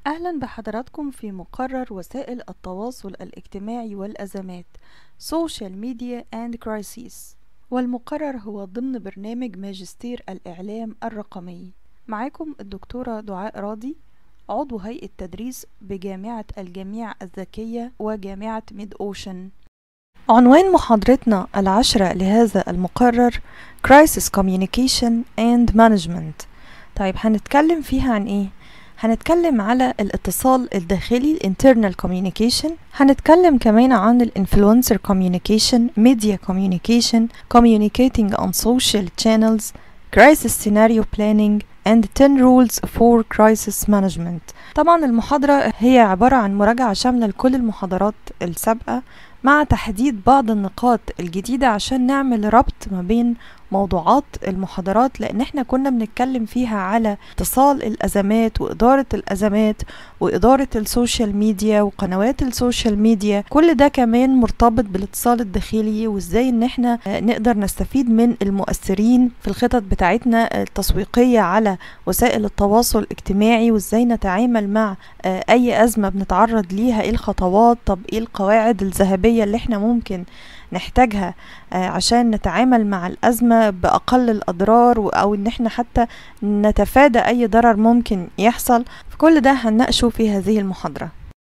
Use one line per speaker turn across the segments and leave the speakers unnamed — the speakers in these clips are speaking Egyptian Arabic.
أهلا بحضراتكم في مقرر وسائل التواصل الاجتماعي والأزمات Social Media and Crises والمقرر هو ضمن برنامج ماجستير الإعلام الرقمي معاكم الدكتورة دعاء راضي عضو هيئة تدريس بجامعة الجامعة الذكية وجامعة ميد أوشن عنوان محاضرتنا العشرة لهذا المقرر Crisis Communication and Management طيب هنتكلم فيها عن ايه؟ هنتكلم على الاتصال الداخلي internal communication هنتكلم كمان عن الانفلونسر communication media communication communicating on social channels crisis scenario planning and 10 rules for crisis management طبعا المحاضرة هي عبارة عن مراجعة شاملة لكل المحاضرات السابقة مع تحديد بعض النقاط الجديدة عشان نعمل ربط ما بين موضوعات المحاضرات لان احنا كنا بنتكلم فيها على اتصال الازمات وادارة الازمات وادارة السوشيال ميديا وقنوات السوشيال ميديا كل ده كمان مرتبط بالاتصال الداخلي وازاي ان احنا نقدر نستفيد من المؤثرين في الخطط بتاعتنا التسويقية على وسائل التواصل الاجتماعي وازاي نتعامل مع اي ازمة بنتعرض ليها ايه الخطوات طب ايه القواعد الذهبية اللي احنا ممكن نحتاجها عشان نتعامل مع الأزمة بأقل الأضرار أو إن احنا حتى نتفادى أي ضرر ممكن يحصل كل ده هنناقشه في هذه المحاضرة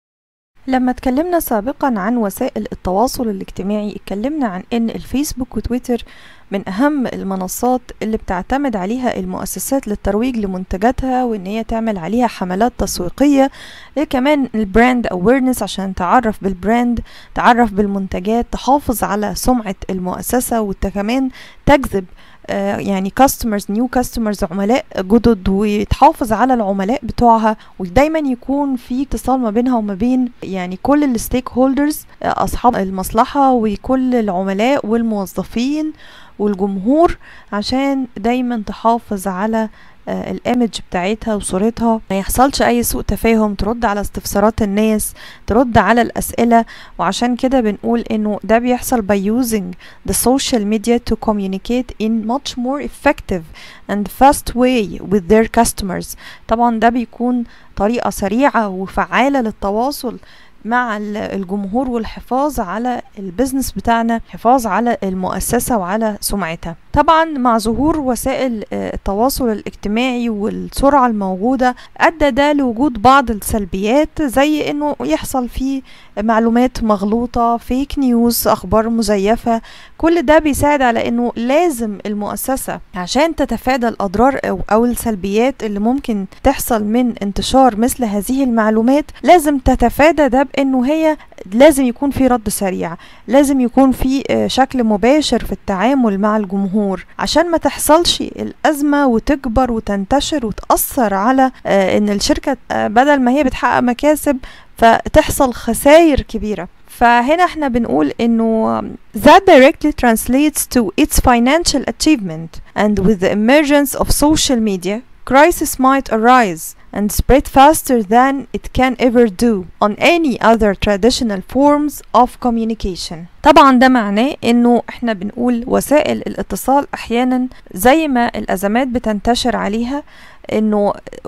لما اتكلمنا سابقا عن وسائل التواصل الاجتماعي اتكلمنا عن ان الفيسبوك وتويتر من اهم المنصات اللي بتعتمد عليها المؤسسات للترويج لمنتجاتها وان هي تعمل عليها حملات تسويقية كمان البراند اويرنس عشان تعرف بالبراند تعرف بالمنتجات تحافظ على سمعة المؤسسة وكمان تجذب آه يعني كاستمرز نيو كاستمرز عملاء جدد وتحافظ على العملاء بتوعها ودايما يكون في اتصال ما بينها وما بين يعني كل الستيك هولدرز آه اصحاب المصلحه وكل العملاء والموظفين والجمهور عشان دايما تحافظ على آه الايمج بتاعتها وصورتها ما يحصلش اي سوء تفاهم ترد على استفسارات الناس ترد على الاسئله وعشان كده بنقول انه ده بيحصل by using the social media to communicate in much more effective and fast way with their customers طبعا ده بيكون طريقه سريعه وفعاله للتواصل مع الجمهور والحفاظ على البيزنس بتاعنا حفاظ على المؤسسة وعلى سمعتها طبعا مع ظهور وسائل التواصل الاجتماعي والسرعة الموجودة أدى ده لوجود بعض السلبيات زي انه يحصل فيه معلومات مغلوطة فيك نيوز أخبار مزيفة كل ده بيساعد على انه لازم المؤسسة عشان تتفادى الأضرار أو, أو السلبيات اللي ممكن تحصل من انتشار مثل هذه المعلومات لازم تتفادى ده بانه هي لازم يكون في رد سريع لازم يكون في شكل مباشر في التعامل مع الجمهور عشان ما تحصلش الأزمة وتكبر وتنتشر وتأثر على ان الشركة بدل ما هي بتحقق مكاسب فتحصل خسائر كبيرة فهنا احنا بنقول انه that directly translates to its financial achievement and with the emergence of social media crisis might arise and spread faster than it can ever do on any other traditional forms of communication طبعا ده معناه انه احنا بنقول وسائل الاتصال احيانا زي ما الازمات بتنتشر عليها انه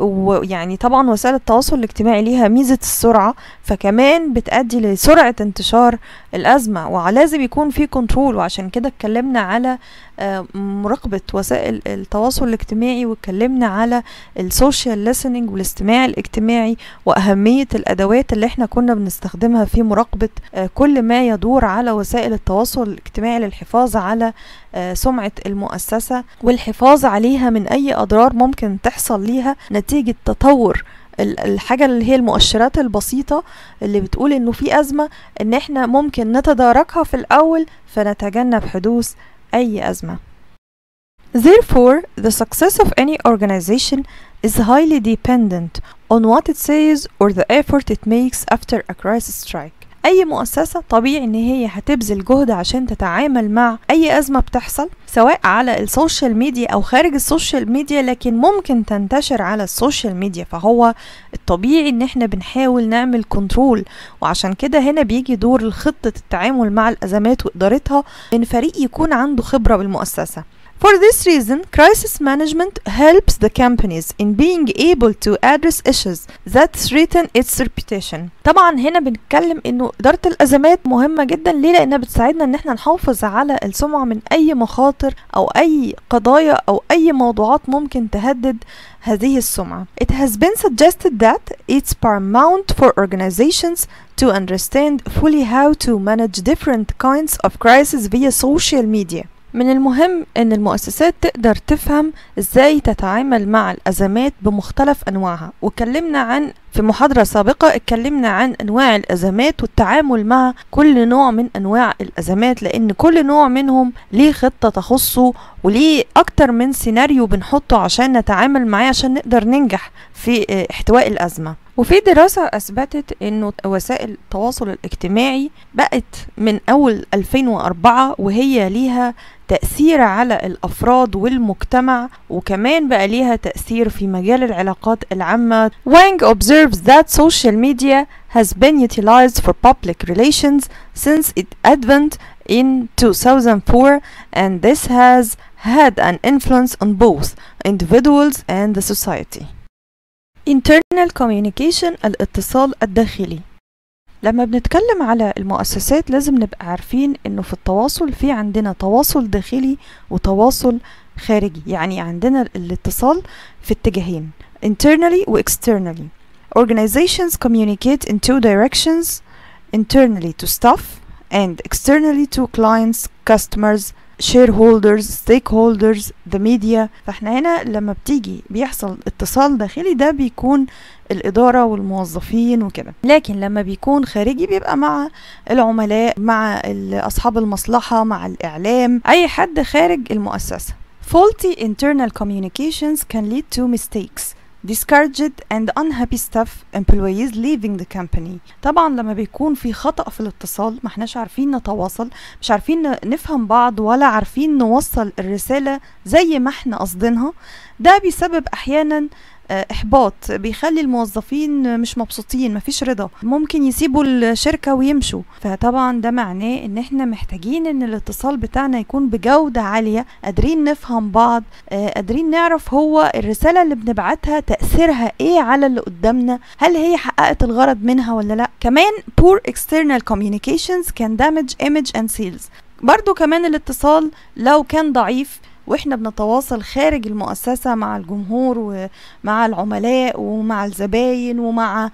يعني طبعا وسائل التواصل الاجتماعي ليها ميزة السرعة فكمان بتأدي لسرعة انتشار الأزمة ولازم يكون في كنترول وعشان كده اتكلمنا على مراقبة وسائل التواصل الاجتماعي واتكلمنا على السوشيال ليسننج والاستماع الاجتماعي وأهمية الأدوات اللي احنا كنا بنستخدمها في مراقبة كل ما يدور على وسائل التواصل الاجتماعي للحفاظ على سمعة المؤسسة والحفاظ عليها من أي أضرار ممكن تحصل ليها نتيجة تطور الحاجة اللي هي المؤشرات البسيطة اللي بتقول انه في أزمة ان احنا ممكن نتداركها في الأول فنتجنب حدوث أي أزمة Therefore, the success of any organization is highly dependent on what it says or the effort it makes after a crisis strike. اي مؤسسة طبيعي ان هي هتبذل جهد عشان تتعامل مع اي ازمة بتحصل سواء على السوشيال ميديا او خارج السوشيال ميديا لكن ممكن تنتشر على السوشيال ميديا فهو الطبيعي ان احنا بنحاول نعمل كنترول وعشان كده هنا بيجي دور خطة التعامل مع الازمات وادارتها من فريق يكون عنده خبرة بالمؤسسة For this reason, crisis management helps the companies in being able to address issues that threaten its reputation. طبعا هنا بنتكلم انه ادارة الازمات مهمة جدا ليه لانها بتساعدنا ان احنا نحافظ على السمعة من اي مخاطر او اي قضايا او اي موضوعات ممكن تهدد هذه السمعة. It has been suggested that it's paramount for organizations to understand fully how to manage different kinds of crisis via social media. من المهم ان المؤسسات تقدر تفهم ازاي تتعامل مع الازمات بمختلف انواعها واتكلمنا عن في محاضرة سابقة اتكلمنا عن انواع الازمات والتعامل مع كل نوع من انواع الازمات لان كل نوع منهم ليه خطة تخصه وليه اكتر من سيناريو بنحطه عشان نتعامل معاه عشان نقدر ننجح في احتواء الازمة وفي دراسة أثبتت إنه وسائل التواصل الاجتماعي بقت من أول 2004 وهي ليها تأثير على الأفراد والمجتمع وكمان بقى ليها تأثير في مجال العلاقات العامة. Wang observes that social media has been utilized for public relations since its advent in 2004 and this has had an influence on both individuals and the society. internal communication الاتصال الداخلي لما بنتكلم على المؤسسات لازم نبقى عارفين انه في التواصل في عندنا تواصل داخلي وتواصل خارجي يعني عندنا الاتصال في اتجاهين internally و externally organizations communicate in two directions internally to staff and externally to clients customers shareholders stakeholders the media فاحنا هنا لما بتيجي بيحصل اتصال داخلي ده بيكون الإدارة والموظفين وكده لكن لما بيكون خارجي بيبقى مع العملاء مع أصحاب المصلحة مع الإعلام أي حد خارج المؤسسة Faulty internal communications can lead to mistakes discouraged and unhappy staff employees leaving the company طبعا لما بيكون في خطأ في الاتصال ما احناش عارفين نتواصل مش عارفين نفهم بعض ولا عارفين نوصل الرسالة زي ما احنا قصدينها ده بيسبب احيانا احباط بيخلي الموظفين مش مبسوطين مفيش رضا ممكن يسيبوا الشركه ويمشوا فطبعا ده معناه ان احنا محتاجين ان الاتصال بتاعنا يكون بجوده عاليه قادرين نفهم بعض قادرين نعرف هو الرساله اللي بنبعتها تاثيرها ايه على اللي قدامنا هل هي حققت الغرض منها ولا لا كمان poor external communications can damage image and sales برضو كمان الاتصال لو كان ضعيف واحنا بنتواصل خارج المؤسسة مع الجمهور ومع العملاء ومع الزباين ومع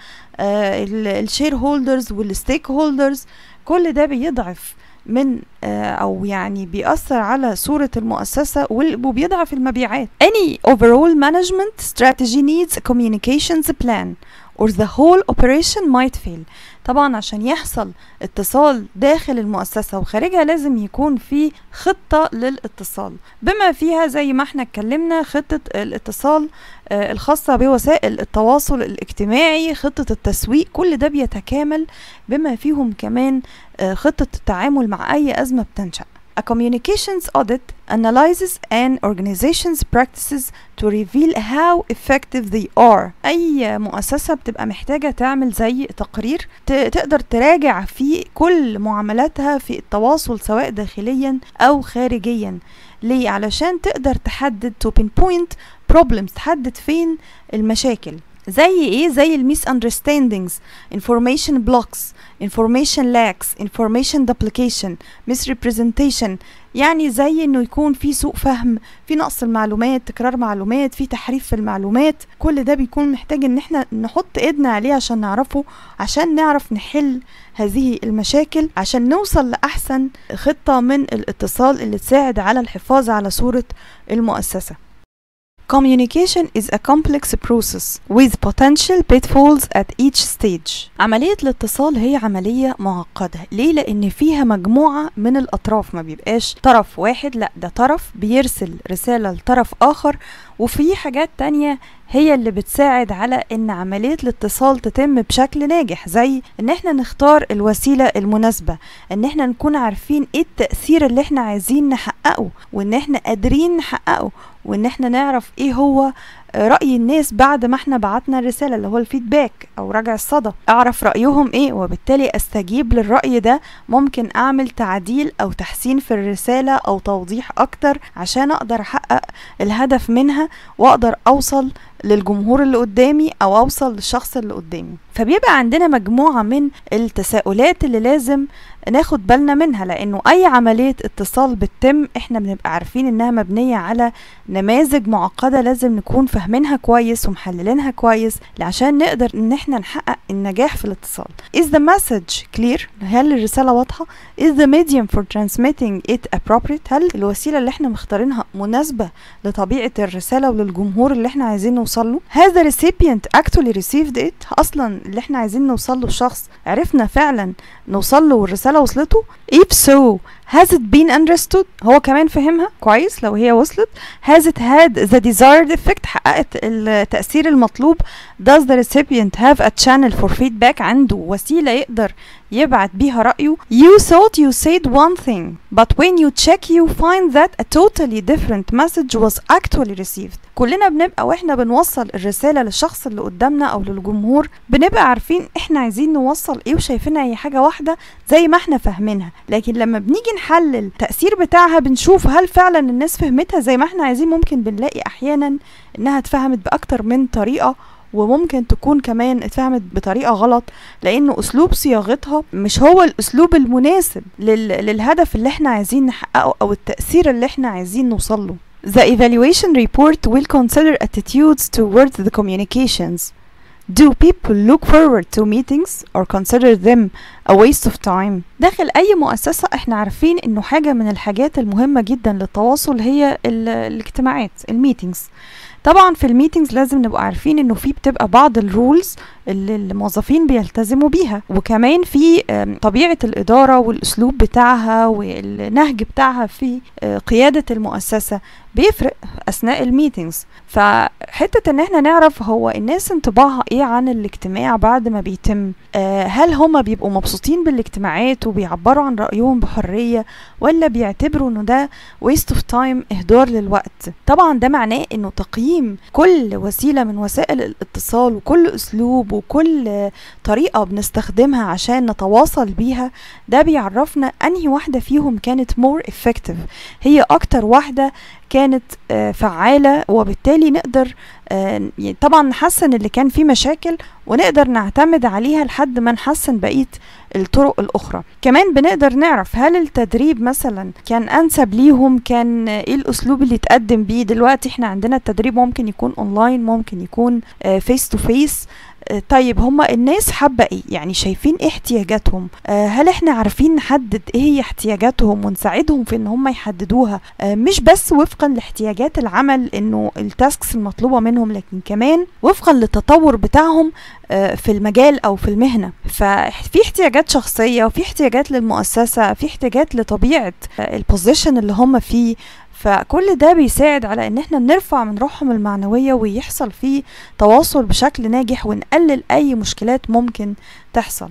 الشير هولدرز والستيك هولدرز كل ده بيضعف من او يعني بيأثر على صورة المؤسسة وبيضعف المبيعات any overall management strategy needs a communications plan or the whole operation might fail طبعا عشان يحصل اتصال داخل المؤسسة وخارجها لازم يكون في خطة للاتصال بما فيها زي ما احنا اتكلمنا خطة الاتصال آه الخاصة بوسائل التواصل الاجتماعي خطة التسويق كل ده بيتكامل بما فيهم كمان آه خطة التعامل مع أي أزمة بتنشأ A communications audit analyzes an organization's practices to reveal how effective they are. أي مؤسسة بتبقى محتاجة تعمل زي تقرير تقدر تراجع فيه كل معاملاتها في التواصل سواء داخليا أو خارجيا. ليه؟ علشان تقدر تحدد to pinpoint problems تحدد فين المشاكل. زي ايه زي الميس understandings information blocks information lacks information duplication misrepresentation يعني زي انه يكون في سوء فهم في نقص المعلومات تكرار معلومات في تحريف في المعلومات كل ده بيكون محتاج ان احنا نحط ايدنا عليه عشان نعرفه عشان نعرف نحل هذه المشاكل عشان نوصل لأحسن خطة من الاتصال اللي تساعد على الحفاظ على صورة المؤسسة Communication is a complex process with potential pitfalls at each stage. عملية الاتصال هي عملية معقدة، ليه؟ لأن فيها مجموعة من الأطراف ما بيبقاش طرف واحد، لأ ده طرف بيرسل رسالة لطرف آخر وفي حاجات تانية هي اللي بتساعد على ان عملية الاتصال تتم بشكل ناجح زي ان احنا نختار الوسيلة المناسبة ان احنا نكون عارفين ايه التأثير اللي احنا عايزين نحققه وان احنا قادرين نحققه وان احنا نعرف ايه هو رأي الناس بعد ما احنا بعتنا الرسالة اللي هو الفيدباك او رجع الصدى اعرف رأيهم ايه وبالتالي استجيب للرأي ده ممكن اعمل تعديل او تحسين في الرسالة او توضيح اكتر عشان اقدر احقق الهدف منها واقدر اوصل للجمهور اللي قدامي او اوصل للشخص اللي قدامي فبيبقى عندنا مجموعة من التساؤلات اللي لازم ناخد بالنا منها لانه اي عملية اتصال بتتم احنا بنبقى عارفين انها مبنية على نماذج معقدة لازم نكون فاهمينها كويس ومحللينها كويس عشان نقدر ان احنا نحقق النجاح في الاتصال is the message clear هل الرسالة واضحة is the medium for transmitting it appropriate هل الوسيلة اللي احنا مختارينها مناسبة لطبيعة الرسالة وللجمهور اللي احنا عايزين نوصل له has the recipient actually received it اصلا اللي احنا عايزين نوصل له الشخص عرفنا فعلا نوصل له والرسالة وصلته if so has it been understood هو كمان فهمها كويس لو هي وصلت has it had the desired effect حققت التأثير المطلوب does the recipient have a channel for feedback عنده وسيلة يقدر يبعت بيها رأيه you thought you said one thing but when you check you find that a totally different message was actually received كلنا بنبقى واحنا بنوصل الرسالة للشخص اللي قدامنا او للجمهور بنبقى عارفين احنا عايزين نوصل ايه وشايفينها هي حاجة واحدة زي ما احنا فاهمينها لكن لما بنيجي نحلل التأثير بتاعها بنشوف هل فعلا الناس فهمتها زي ما احنا عايزين ممكن بنلاقي احيانا انها اتفهمت باكتر من طريقة وممكن تكون كمان اتفهمت بطريقة غلط لأنه أسلوب صياغتها مش هو الأسلوب المناسب لل... للهدف اللي احنا عايزين نحققه أو التأثير اللي احنا عايزين نوصله The evaluation report will consider attitudes towards the communications. Do people look forward to meetings or consider them a waste of time؟ داخل أي مؤسسة احنا عارفين إنه حاجة من الحاجات المهمة جدا للتواصل هي ال- الاجتماعات الميتينجز طبعا في الميتينجز لازم نبقى عارفين انه في بتبقى بعض الرولز اللي الموظفين بيلتزموا بيها وكمان في آم، طبيعة الإدارة والأسلوب بتاعها والنهج بتاعها في آه، قيادة المؤسسة بيفرق أثناء الميتينجز فحتة إن احنا نعرف هو الناس انطباعها إيه عن الاجتماع بعد ما بيتم آه، هل هما بيبقوا مبسوطين بالاجتماعات وبيعبروا عن رأيهم بحرية ولا بيعتبروا إنه ده waste of time إهدار للوقت طبعا ده معناه إنه تقييم كل وسيلة من وسائل الاتصال وكل أسلوب وكل آه، طريقة بنستخدمها عشان نتواصل بيها ده بيعرفنا أنهي واحدة فيهم كانت more effective هي أكتر واحدة كانت آه، فعالة وبالتالي نقدر آه، يعني طبعا نحسن اللي كان فيه مشاكل ونقدر نعتمد عليها لحد ما نحسن بقية الطرق الأخرى كمان بنقدر نعرف هل التدريب مثلا كان أنسب ليهم كان آه، إيه الأسلوب اللي اتقدم بيه دلوقتي احنا عندنا التدريب ممكن يكون أونلاين ممكن يكون فيس تو فيس طيب هما الناس حابة ايه يعني شايفين ايه احتياجاتهم آه هل احنا عارفين نحدد ايه هي احتياجاتهم ونساعدهم في ان هما يحددوها آه مش بس وفقا لاحتياجات العمل انه التاسكس المطلوبة منهم لكن كمان وفقا للتطور بتاعهم آه في المجال او في المهنة ففي احتياجات شخصية وفي احتياجات للمؤسسة في احتياجات لطبيعة آه البوزيشن اللي هم فيه فكل ده بيساعد على ان احنا نرفع من روحهم المعنوية ويحصل فيه تواصل بشكل ناجح ونقلل اي مشكلات ممكن تحصل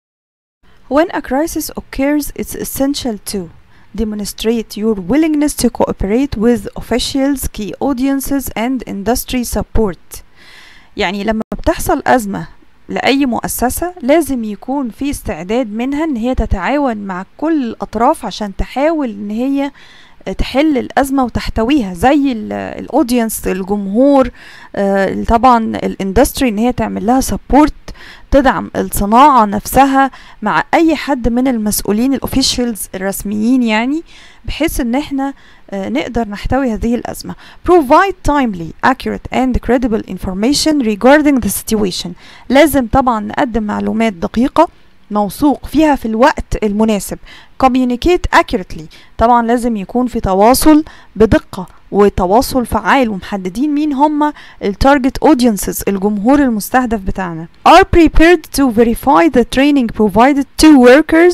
When a crisis occurs, it's essential to demonstrate your willingness to cooperate with officials, key audiences and industry support. يعني لما بتحصل أزمة لأي مؤسسة لازم يكون في استعداد منها إن هي تتعاون مع كل الأطراف عشان تحاول إن هي تحل الأزمة وتحتويها زي الأودينس الجمهور آه، طبعا الاندستري إن هي تعمل لها سبورت تدعم الصناعة نفسها مع أي حد من المسؤولين الأوفيشالز الرسميين يعني بحيث إن احنا آه، نقدر نحتوي هذه الأزمة provide timely accurate and credible information regarding the situation لازم طبعا نقدم معلومات دقيقة موثوق فيها في الوقت المناسب communicate accurately طبعا لازم يكون في تواصل بدقة وتواصل فعال ومحددين مين هم التارجت audiences الجمهور المستهدف بتاعنا are prepared to verify the training provided to workers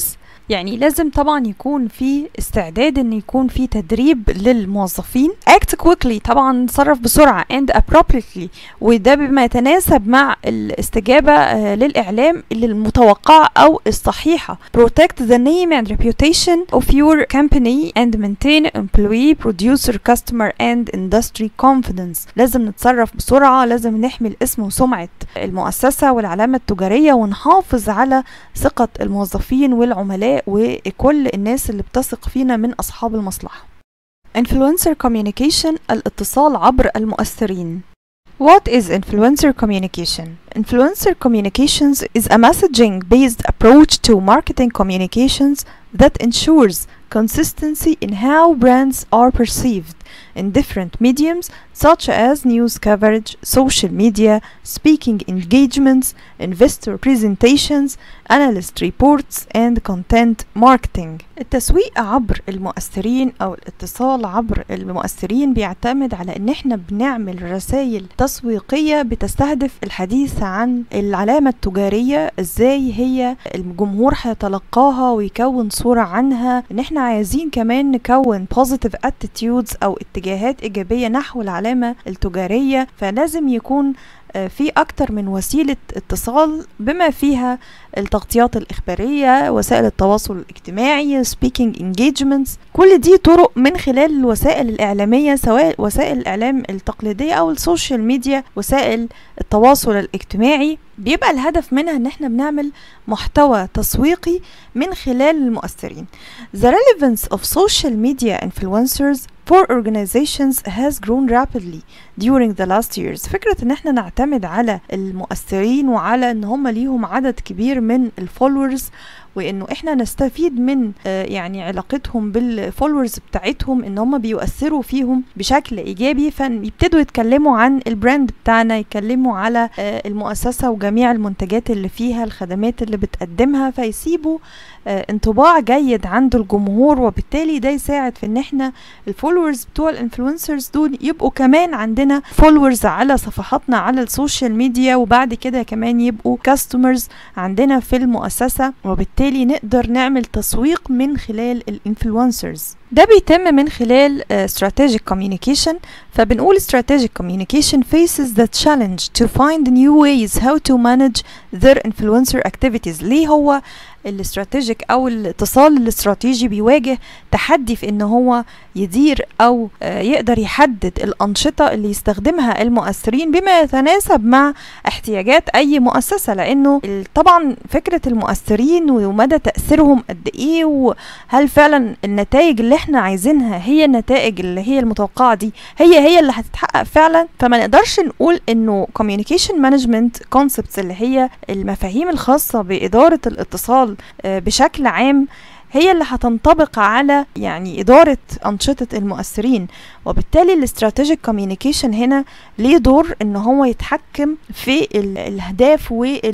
يعني لازم طبعا يكون في استعداد ان يكون في تدريب للموظفين act quickly طبعا نتصرف بسرعة and appropriately وده بما يتناسب مع الاستجابة آه، للإعلام المتوقعة أو الصحيحة protect the name and reputation of your company and maintain employee producer customer and industry confidence لازم نتصرف بسرعة لازم نحمي الاسم وسمعة المؤسسة والعلامة التجارية ونحافظ على ثقة الموظفين والعملاء وكل الناس اللي بتثق فينا من أصحاب المصلحة Influencer communication الاتصال عبر المؤثرين What is influencer communication? Influencer communications is a messaging based approach to marketing communications that ensures consistency in how brands are perceived in different mediums such as news coverage, social media, speaking engagements, investor presentations, analyst reports, and content marketing. التسويق عبر المؤثرين أو الاتصال عبر المؤثرين بيعتمد على إن إحنا بنعمل رسائل تسويقية بتستهدف الحديث عن العلامة التجارية إزاي هي الجمهور هيتلقاها ويكون صورة عنها إن إحنا عايزين كمان نكون positive attitudes أو اتجاهات إيجابية نحو العلامة التجارية فلازم يكون آه، في أكتر من وسيلة اتصال بما فيها التغطيات الإخبارية وسائل التواصل الاجتماعي speaking engagements كل دي طرق من خلال الوسائل الإعلامية سواء وسائل الإعلام التقليدية أو السوشيال ميديا وسائل التواصل الاجتماعي بيبقى الهدف منها ان احنا بنعمل محتوى تسويقي من خلال المؤثرين The relevance of social media influencers for organizations has grown rapidly during the last years فكرة ان احنا نعتمد على المؤثرين وعلى ان هم ليهم عدد كبير من الفولورز وانه احنا نستفيد من آه، يعني علاقتهم بالفولورز بتاعتهم ان هم بيؤثروا فيهم بشكل ايجابي فيبتدوا يتكلموا عن البراند بتاعنا يتكلموا على آه، المؤسسة وجميع المنتجات اللي فيها الخدمات اللي بتقدمها فيسيبوا آه، انطباع جيد عند الجمهور وبالتالي ده يساعد في ان احنا الفولورز بتوع الانفلونسرز دول يبقوا كمان عندنا فولورز على صفحاتنا على السوشيال ميديا وبعد كده كمان يبقوا كاستمرز عندنا في المؤسسة وبالتالي نقدر نعمل تسويق من خلال الانفلونسرز ده بيتم من خلال uh, strategic communication فبنقول strategic communication faces the challenge to find new ways how to manage their influencer activities ليه هو الاستراتيجيك او الاتصال الاستراتيجي بيواجه تحدي في ان هو يدير او آه، يقدر يحدد الانشطه اللي يستخدمها المؤثرين بما يتناسب مع احتياجات اي مؤسسه لانه ال- طبعا فكره المؤثرين ومدى تاثيرهم قد ايه وهل فعلا النتائج اللي احنا عايزينها هي النتائج اللي هي المتوقعه دي هي هي اللي هتتحقق فعلا فما نقدرش نقول انه communication management concepts اللي هي المفاهيم الخاصه باداره الاتصال آه، بشكل عام هي اللي هتنطبق على يعني إدارة أنشطة المؤثرين وبالتالي الاستراتيجيك كوميونيكيشن هنا ليه دور ان هو يتحكم في ال- الاهداف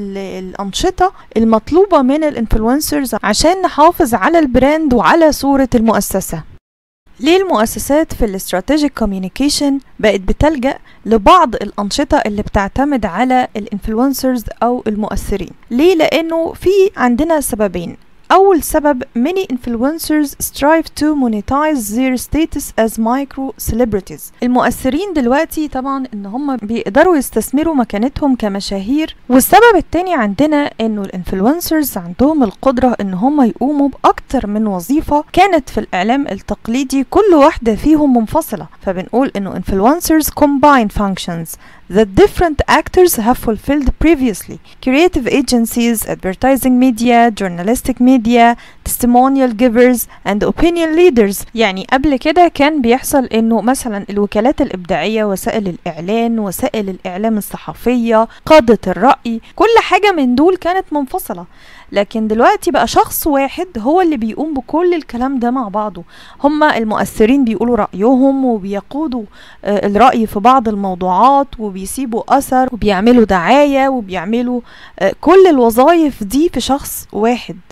والانشطه المطلوبه من الانفلونسرز عشان نحافظ على البراند وعلى صوره المؤسسه ليه المؤسسات في الاستراتيجيك كوميونيكيشن بقت بتلجأ لبعض الأنشطة اللي بتعتمد على الانفلونسرز أو المؤثرين ليه لأنه في عندنا سببين أول سبب many influencers strive to monetize their status as micro celebrities المؤثرين دلوقتي طبعا ان هم بيقدروا يستثمروا مكانتهم كمشاهير والسبب التاني عندنا انه الانفلونسرز عندهم القدرة ان هم يقوموا بأكتر من وظيفة كانت في الإعلام التقليدي كل واحدة فيهم منفصلة فبنقول انه influencers combine functions that different actors have fulfilled previously creative agencies, advertising media, journalistic media, testimonial givers and opinion leaders يعني قبل كده كان بيحصل انه مثلا الوكالات الابداعية وسائل الاعلان وسائل الاعلام الصحفية قادة الرأي كل حاجة من دول كانت منفصلة لكن دلوقتي بقى شخص واحد هو اللي بيقوم بكل الكلام ده مع بعضه هما المؤثرين بيقولوا رأيهم وبيقودوا آه، الرأي في بعض الموضوعات وبيسيبوا أثر وبيعملوا دعاية وبيعملوا آه، كل الوظائف دي في شخص واحد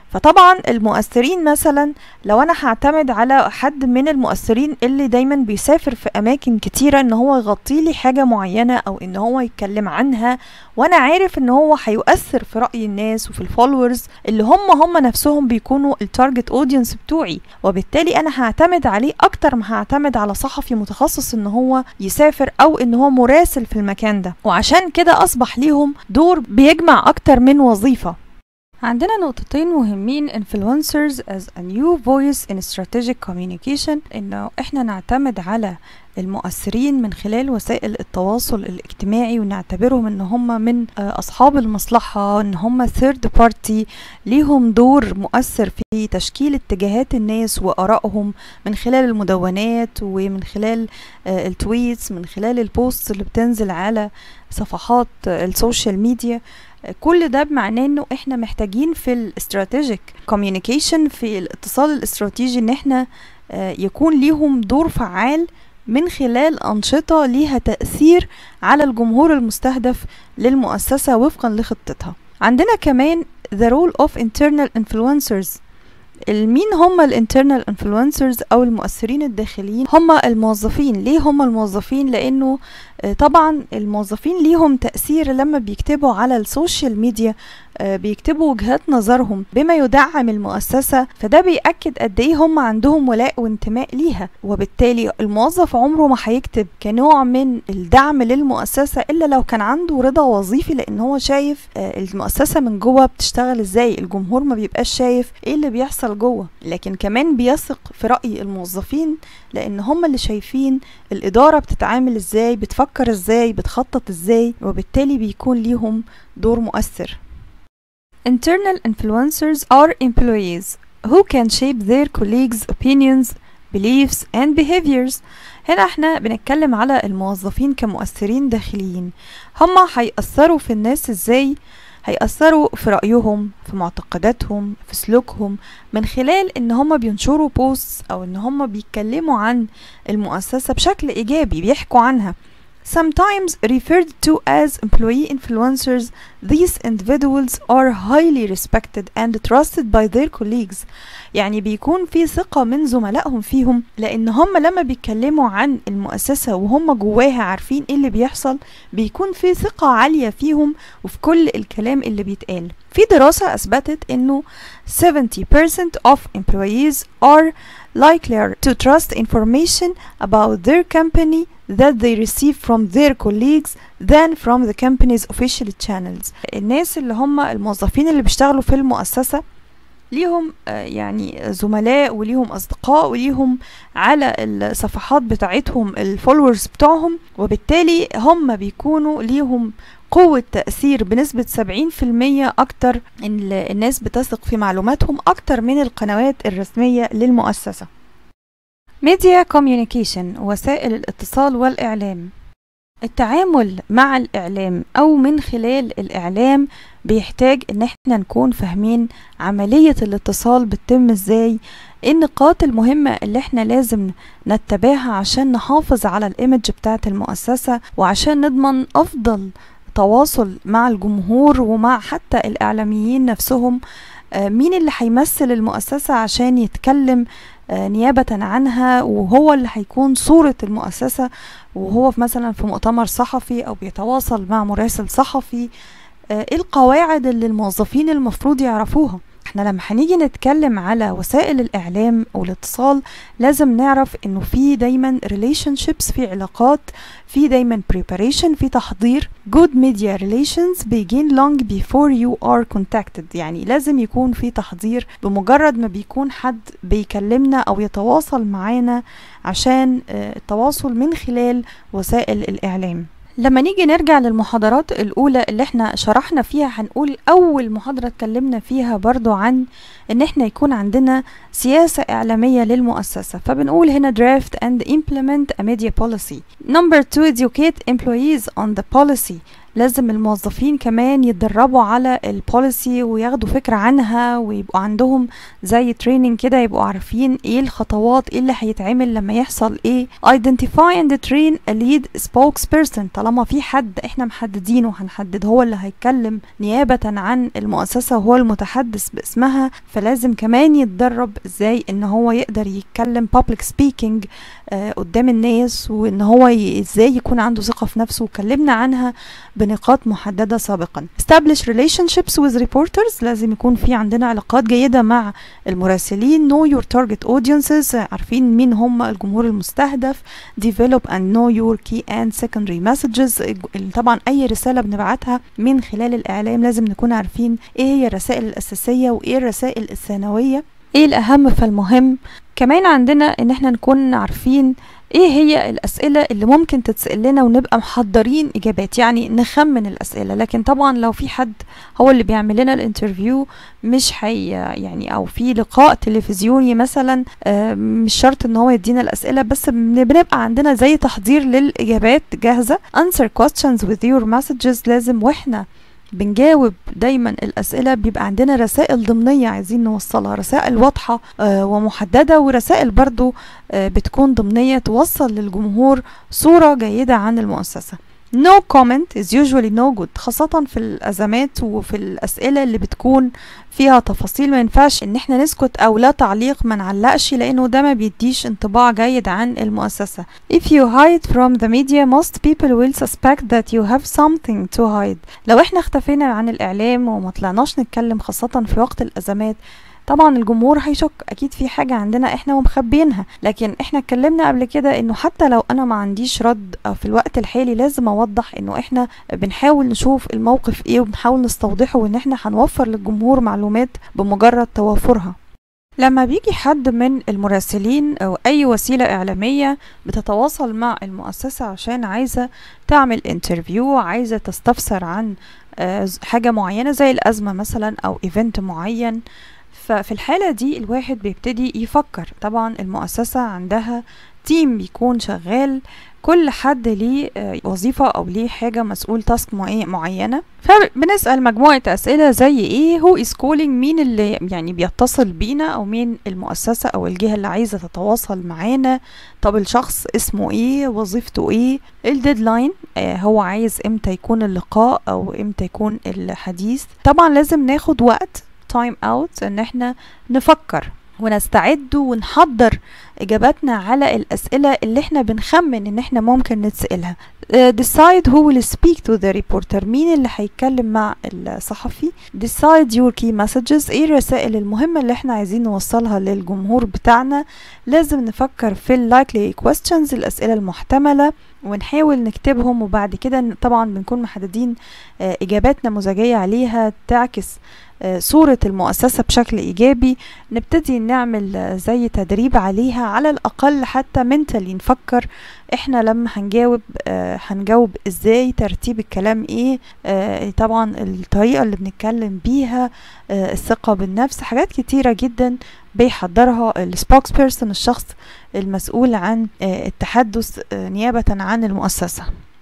فطبعا المؤثرين مثلا لو انا هعتمد على حد من المؤثرين اللي دايما بيسافر في اماكن كتيرة ان هو يغطي لي حاجة معينة او ان هو يتكلم عنها وانا عارف ان هو هيؤثر في رأي الناس وفي الفولورز اللي هم هم نفسهم بيكونوا التارجت اودينس بتوعي وبالتالي انا هعتمد عليه اكتر ما هعتمد على صحفي متخصص ان هو يسافر او ان هو مراسل في المكان ده وعشان كده اصبح ليهم دور بيجمع اكتر من وظيفة عندنا نقطتين مهمين influencers as a new voice in strategic communication انه احنا نعتمد على المؤثرين من خلال وسائل التواصل الاجتماعي ونعتبرهم ان هم من اصحاب المصلحة ان هم third party ليهم دور مؤثر في تشكيل اتجاهات الناس وارائهم من خلال المدونات ومن خلال التويتس من خلال البوست اللي بتنزل على صفحات السوشيال ميديا كل ده بمعناه انه احنا محتاجين في الاستراتيجيك كوميونيكيشن في الاتصال الاستراتيجي ان احنا يكون ليهم دور فعال من خلال أنشطة ليها تأثير على الجمهور المستهدف للمؤسسة وفقا لخطتها عندنا كمان the role of internal influencers مين هم الانترنال انفلونسرز او المؤثرين الداخليين هم الموظفين ليه هم الموظفين لانه طبعا الموظفين ليهم تأثير لما بيكتبوا على السوشيال ميديا بيكتبوا وجهات نظرهم بما يدعم المؤسسة فده بيأكد قد ايه هم عندهم ولاء وانتماء ليها وبالتالي الموظف عمره ما هيكتب كنوع من الدعم للمؤسسة الا لو كان عنده رضا وظيفي لان هو شايف المؤسسة من جوه بتشتغل ازاي الجمهور ما بيبقاش شايف ايه اللي بيحصل جوه لكن كمان بيثق في رأي الموظفين لان هم اللي شايفين الإدارة بتتعامل ازاي بتفكر ازاي بتخطط ازاي وبالتالي بيكون ليهم دور مؤثر Internal influencers are employees who can shape their colleagues' opinions, beliefs and behaviors. هنا احنا بنتكلم على الموظفين كمؤثرين داخليين هما هيأثروا في الناس ازاي هيأثروا في رأيهم في معتقداتهم في سلوكهم من خلال ان هما بينشروا بوست او ان هما بيتكلموا عن المؤسسة بشكل ايجابي بيحكوا عنها Sometimes referred to as employee influencers, these individuals are highly respected and trusted by their colleagues. يعني بيكون في ثقة من زملائهم فيهم لأن هم لما بيتكلموا عن المؤسسة وهم جواها عارفين ايه اللي بيحصل بيكون في ثقة عالية فيهم وفي كل الكلام اللي بيتقال. في دراسة أثبتت إنه 70% of employees are likelier to trust information about their company that they receive from their colleagues than from the company's official channels الناس اللي هم الموظفين اللي بيشتغلوا في المؤسسة ليهم يعني زملاء وليهم أصدقاء وليهم على الصفحات بتاعتهم الفولورز بتوعهم وبالتالي هم بيكونوا ليهم قوة تأثير بنسبة 70% أكتر إن الناس بتثق في معلوماتهم أكتر من القنوات الرسمية للمؤسسة ميديا كوميونيكيشن وسائل الاتصال والإعلام التعامل مع الإعلام أو من خلال الإعلام بيحتاج إن احنا نكون فاهمين عملية الاتصال بتتم ازاي ايه النقاط المهمة اللي احنا لازم نتبعها عشان نحافظ على الإيمج بتاعة المؤسسة وعشان نضمن أفضل تواصل مع الجمهور ومع حتى الإعلاميين نفسهم مين اللي هيمثل المؤسسة عشان يتكلم نيابة عنها وهو اللي هيكون صورة المؤسسة وهو في مثلا في مؤتمر صحفي أو بيتواصل مع مراسل صحفي ايه القواعد اللي الموظفين المفروض يعرفوها احنا لما هنيجي نتكلم على وسائل الاعلام او الاتصال لازم نعرف انه في دايما relationships في علاقات في دايما preparation في تحضير good media relations begin long before you are contacted يعني لازم يكون في تحضير بمجرد ما بيكون حد بيكلمنا او يتواصل معانا عشان التواصل من خلال وسائل الاعلام لما نيجي نرجع للمحاضرات الأولى اللي احنا شرحنا فيها هنقول أول محاضرة اتكلمنا فيها برضو عن إن احنا يكون عندنا سياسة إعلامية للمؤسسة فبنقول هنا draft and implement a media policy number two educate employees on the policy لازم الموظفين كمان يتدربوا على البوليسي وياخدوا فكرة عنها ويبقوا عندهم زي تريننج كده يبقوا عارفين ايه الخطوات ايه اللي هيتعمل لما يحصل ايه identify and train a lead spokesperson طالما في حد احنا محددينه هنحدد هو اللي هيتكلم نيابة عن المؤسسة وهو المتحدث باسمها فلازم كمان يتدرب ازاي ان هو يقدر يتكلم public speaking آه قدام الناس وان هو ي- ازاي يكون عنده ثقة في نفسه وكلمنا عنها بنقاط محددة سابقا establish relationships with reporters لازم يكون في عندنا علاقات جيدة مع المراسلين know your target audiences عارفين مين هم الجمهور المستهدف develop and know your key and secondary messages الج- طبعا اي رسالة بنبعتها من خلال الاعلام لازم نكون عارفين ايه هي الرسائل الاساسية وايه الرسائل الثانوية ايه الاهم فالمهم كمان عندنا ان احنا نكون عارفين ايه هي الاسئله اللي ممكن تتسال لنا ونبقى محضرين اجابات يعني نخمن الاسئله لكن طبعا لو في حد هو اللي بيعمل لنا الانترفيو مش هي يعني او في لقاء تلفزيوني مثلا آه، مش شرط ان هو يدينا الاسئله بس بن- بنبقى عندنا زي تحضير للاجابات جاهزه answer questions with your messages لازم واحنا بنجاوب دايما الأسئلة بيبقى عندنا رسائل ضمنية عايزين نوصلها رسائل واضحة آه، ومحددة ورسائل برضو آه، بتكون ضمنية توصل للجمهور صورة جيدة عن المؤسسة no comment is usually no good خاصة في الأزمات وفي الأسئلة اللي بتكون فيها تفاصيل ما ينفعش ان احنا نسكت او لا تعليق ما نعلقش لانه ده ما بيديش انطباع جيد عن المؤسسة if you hide from the media most people will suspect that you have something to hide لو احنا اختفينا عن الاعلام وما طلعناش نتكلم خاصة في وقت الازمات طبعا الجمهور هيشك اكيد في حاجة عندنا احنا ومخبينها لكن احنا اتكلمنا قبل كده انه حتى لو انا ما عنديش رد في الوقت الحالي لازم اوضح انه احنا بنحاول نشوف الموقف ايه وبنحاول نستوضحه وان احنا هنوفر للجمهور معلومات بمجرد توافرها لما بيجي حد من المراسلين او اي وسيلة اعلامية بتتواصل مع المؤسسة عشان عايزة تعمل انترفيو عايزة تستفسر عن آه، حاجة معينة زي الازمة مثلا او ايفنت معين ففي الحالة دي الواحد بيبتدي يفكر طبعا المؤسسة عندها تيم بيكون شغال كل حد ليه آه، وظيفة أو ليه حاجة مسؤول تاسك معينة فبنسأل مجموعة أسئلة زي إيه هو is calling مين اللي يعني بيتصل بينا أو مين المؤسسة أو الجهة اللي عايزة تتواصل معانا طب الشخص اسمه إيه وظيفته إيه الديدلاين آه هو عايز إمتى يكون اللقاء أو إمتى يكون الحديث طبعا لازم ناخد وقت تايم اوت ان احنا نفكر ونستعد ونحضر اجاباتنا على الاسئله اللي احنا بنخمن ان احنا ممكن نتسالها uh, decide who will speak to the reporter مين اللي هيتكلم مع الصحفي decide your key messages ايه الرسائل المهمه اللي احنا عايزين نوصلها للجمهور بتاعنا لازم نفكر في ال likely questions الاسئله المحتمله ونحاول نكتبهم وبعد كده طبعا بنكون محددين uh, اجاباتنا مزاجيه عليها تعكس صورة المؤسسة بشكل إيجابي نبتدي نعمل زي تدريب عليها على الأقل حتى منتلي نفكر إحنا لما هنجاوب آه هنجاوب إزاي ترتيب الكلام إيه آه طبعا الطريقة اللي بنتكلم بيها آه الثقة بالنفس حاجات كتيرة جدا بيحضرها السبوكس بيرسون الشخص المسؤول عن آه التحدث آه نيابة عن المؤسسة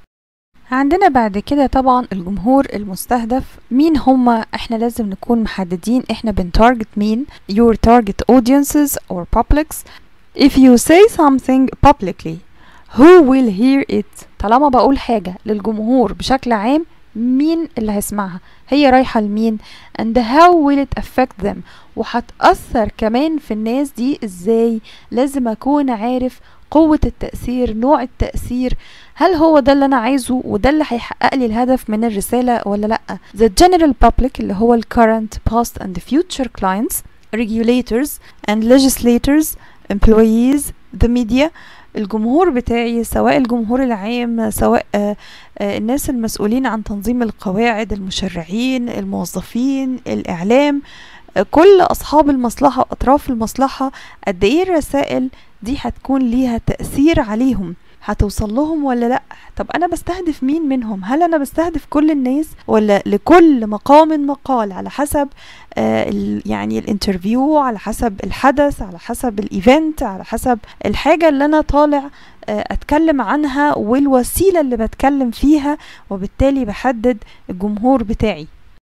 عندنا بعد كده طبعا الجمهور المستهدف مين هما احنا لازم نكون محددين احنا بنتارجت مين your target audiences or publics if you say something publicly who will hear it طالما بقول حاجة للجمهور بشكل عام مين اللي هيسمعها هي رايحة لمين and how will it affect them وهتأثر كمان في الناس دي ازاي لازم اكون عارف قوة التأثير نوع التأثير هل هو ده اللي أنا عايزه وده اللي هيحقق لي الهدف من الرسالة ولا لأ The general public اللي هو ال current past and future clients regulators and legislators employees the media الجمهور بتاعي سواء الجمهور العام سواء آآ آآ الناس المسؤولين عن تنظيم القواعد المشرعين الموظفين الإعلام كل أصحاب المصلحة وأطراف المصلحة قد إيه الرسائل دي هتكون ليها تأثير عليهم هتوصل لهم ولا لا طب انا بستهدف مين منهم هل انا بستهدف كل الناس ولا لكل مقام مقال على حسب آه يعني الانترفيو على حسب الحدث على حسب الايفنت على حسب الحاجة اللي انا طالع آه، اتكلم عنها والوسيلة اللي بتكلم فيها وبالتالي بحدد الجمهور بتاعي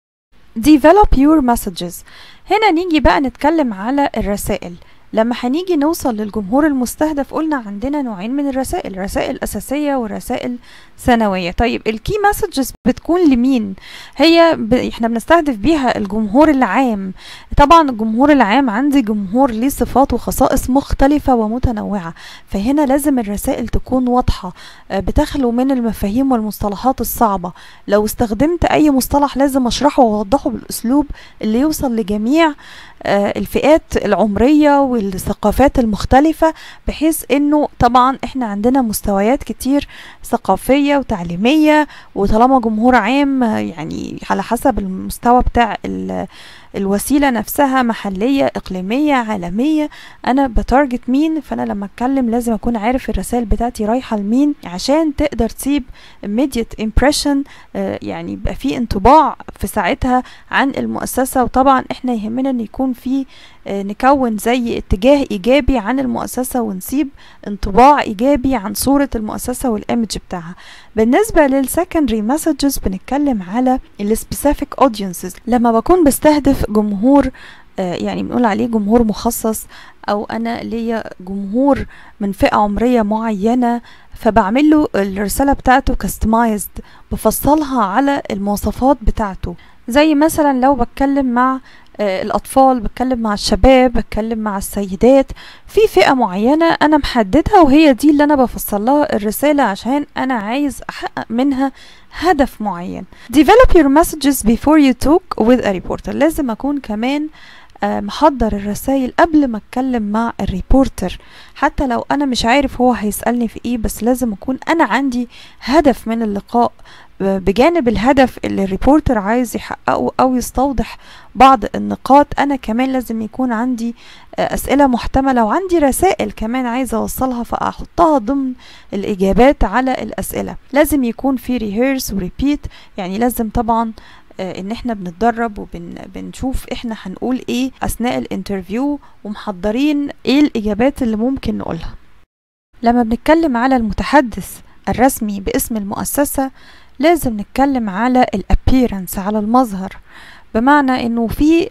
develop your messages هنا نيجي بقى نتكلم على الرسائل لما هنيجي نوصل للجمهور المستهدف قلنا عندنا نوعين من الرسائل رسائل أساسية ورسائل ثانوية طيب الكي مسجز بتكون لمين هي ب... احنا بنستهدف بيها الجمهور العام طبعا الجمهور العام عندي جمهور ليه صفات وخصائص مختلفة ومتنوعة فهنا لازم الرسائل تكون واضحة آه، بتخلو من المفاهيم والمصطلحات الصعبة لو استخدمت أي مصطلح لازم أشرحه وأوضحه بالأسلوب اللي يوصل لجميع آه، الفئات العمرية والثقافات المختلفة بحيث انه طبعا احنا عندنا مستويات كتير ثقافية وتعليمية وطالما جمهور عام آه، يعني على حسب المستوى بتاع ال- الوسيلة نفسها محلية إقليمية عالمية أنا بتارجت مين فأنا لما أتكلم لازم أكون عارف الرسائل بتاعتي رايحة لمين عشان تقدر تسيب immediate impression آه، يعني يبقى في انطباع في ساعتها عن المؤسسة وطبعا احنا يهمنا ان يكون في آه، نكون زي اتجاه ايجابي عن المؤسسة ونسيب انطباع ايجابي عن صورة المؤسسة والايمج بتاعها بالنسبة للسكندري مسجز بنتكلم على السبيسيفيك اودينسز لما بكون بستهدف جمهور آه، يعني بنقول عليه جمهور مخصص او انا ليا جمهور من فئة عمرية معينة فبعمل له الرسالة بتاعته كاستمايزد بفصلها على المواصفات بتاعته زي مثلا لو بتكلم مع آه، الأطفال بتكلم مع الشباب بتكلم مع السيدات في فئة معينة أنا محددها وهي دي اللي أنا بفصل لها الرسالة عشان أنا عايز أحقق منها هدف معين develop your messages before you talk with a reporter لازم أكون كمان آه، محضر الرسائل قبل ما اتكلم مع الريبورتر حتى لو انا مش عارف هو هيسألني في ايه بس لازم اكون انا عندي هدف من اللقاء ب- بجانب الهدف اللي الريبورتر عايز يحققه او يستوضح بعض النقاط انا كمان لازم يكون عندي آه، اسئلة محتملة وعندي رسائل كمان عايزة اوصلها فاحطها ضمن الاجابات على الاسئلة لازم يكون في ريهيرس وريبيت يعني لازم طبعا آه، ان احنا بنتدرب وبنشوف احنا هنقول ايه اثناء الانترفيو ومحضرين ايه الاجابات اللي ممكن نقولها لما بنتكلم على المتحدث الرسمي باسم المؤسسة لازم نتكلم على الابيرنس على المظهر بمعنى انه في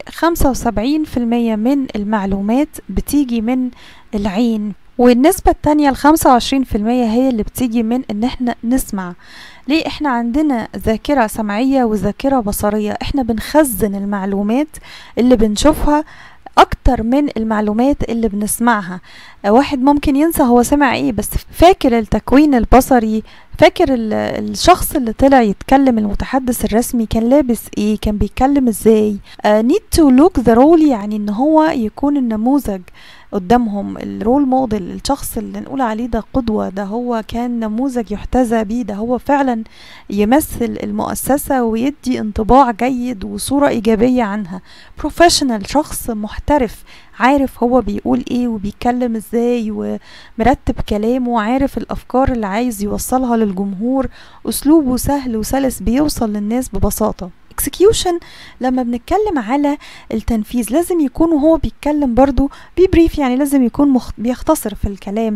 75% من المعلومات بتيجي من العين والنسبة التانية الخمسة وعشرين في المية هي اللي بتيجي من ان احنا نسمع ليه احنا عندنا ذاكرة سمعية وذاكرة بصرية احنا بنخزن المعلومات اللي بنشوفها اكتر من المعلومات اللي بنسمعها آه، واحد ممكن ينسى هو سمع ايه بس فاكر التكوين البصري فاكر ال- الشخص اللي طلع يتكلم المتحدث الرسمي كان لابس ايه كان بيتكلم ازاي آه، need to look the role يعني ان هو يكون النموذج قدامهم الرول موديل الشخص اللي نقول عليه ده قدوة ده هو كان نموذج يحتذى بيه ده هو فعلا يمثل المؤسسة ويدي انطباع جيد وصورة إيجابية عنها بروفيشنال شخص محترف عارف هو بيقول ايه وبيتكلم ازاي ومرتب كلامه وعارف الافكار اللي عايز يوصلها للجمهور اسلوبه سهل وسلس بيوصل للناس ببساطة execution لما بنتكلم على التنفيذ لازم يكون وهو بيتكلم برضو بيبريف يعني لازم يكون مخ... بيختصر في الكلام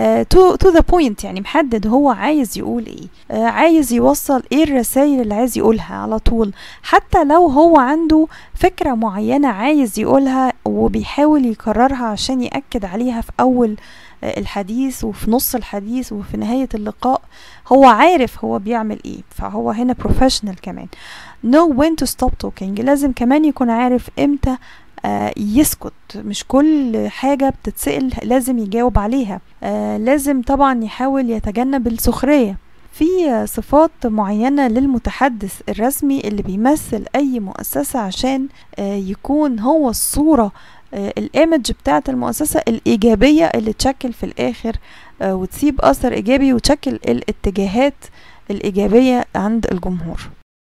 تو تو ذا بوينت يعني محدد هو عايز يقول ايه آه عايز يوصل ايه الرسائل اللي عايز يقولها على طول حتى لو هو عنده فكرة معينة عايز يقولها وبيحاول يكررها عشان يأكد عليها في أول آه، الحديث وفي نص الحديث وفي نهاية اللقاء هو عارف هو بيعمل ايه فهو هنا بروفيشنال كمان know when to stop talking لازم كمان يكون عارف امتى آه يسكت مش كل حاجة بتتسأل لازم يجاوب عليها آه لازم طبعا يحاول يتجنب السخرية في آه، صفات معينة للمتحدث الرسمي اللي بيمثل أي مؤسسة عشان آه يكون هو الصورة آه الايمج بتاعت المؤسسة الإيجابية اللي تشكل في الآخر آه وتسيب أثر إيجابي وتشكل الاتجاهات الإيجابية عند الجمهور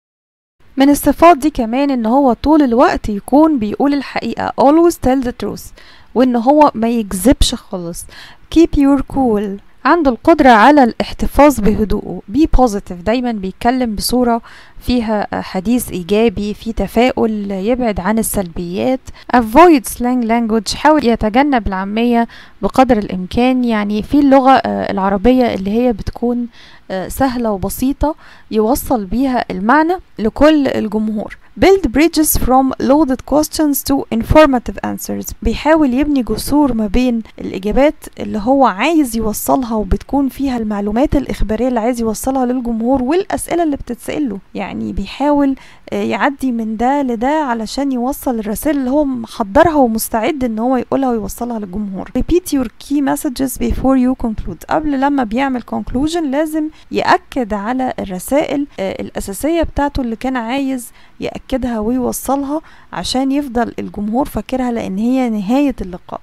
من الصفات دي كمان ان هو طول الوقت يكون بيقول الحقيقة always tell the truth وان هو ما يكذبش خالص keep your cool عنده القدرة على الاحتفاظ بهدوءه بي بوزيتيف دايما بيتكلم بصورة فيها حديث إيجابي في تفاؤل يبعد عن السلبيات avoid slang language حاول يتجنب العامية بقدر الإمكان يعني في اللغة العربية اللي هي بتكون سهلة وبسيطة يوصل بيها المعنى لكل الجمهور build bridges from loaded questions to informative answers بيحاول يبني جسور ما بين الإجابات اللي هو عايز يوصلها وبتكون فيها المعلومات الإخبارية اللي عايز يوصلها للجمهور والأسئلة اللي بتتسأله يعني بيحاول يعدي من ده لده علشان يوصل الرسائل اللي هو محضرها ومستعد ان هو يقولها ويوصلها للجمهور repeat your key messages before you conclude قبل لما بيعمل conclusion لازم يأكد على الرسائل الأساسية بتاعته اللي كان عايز يأكدها ويوصلها عشان يفضل الجمهور فاكرها لأن هي نهاية اللقاء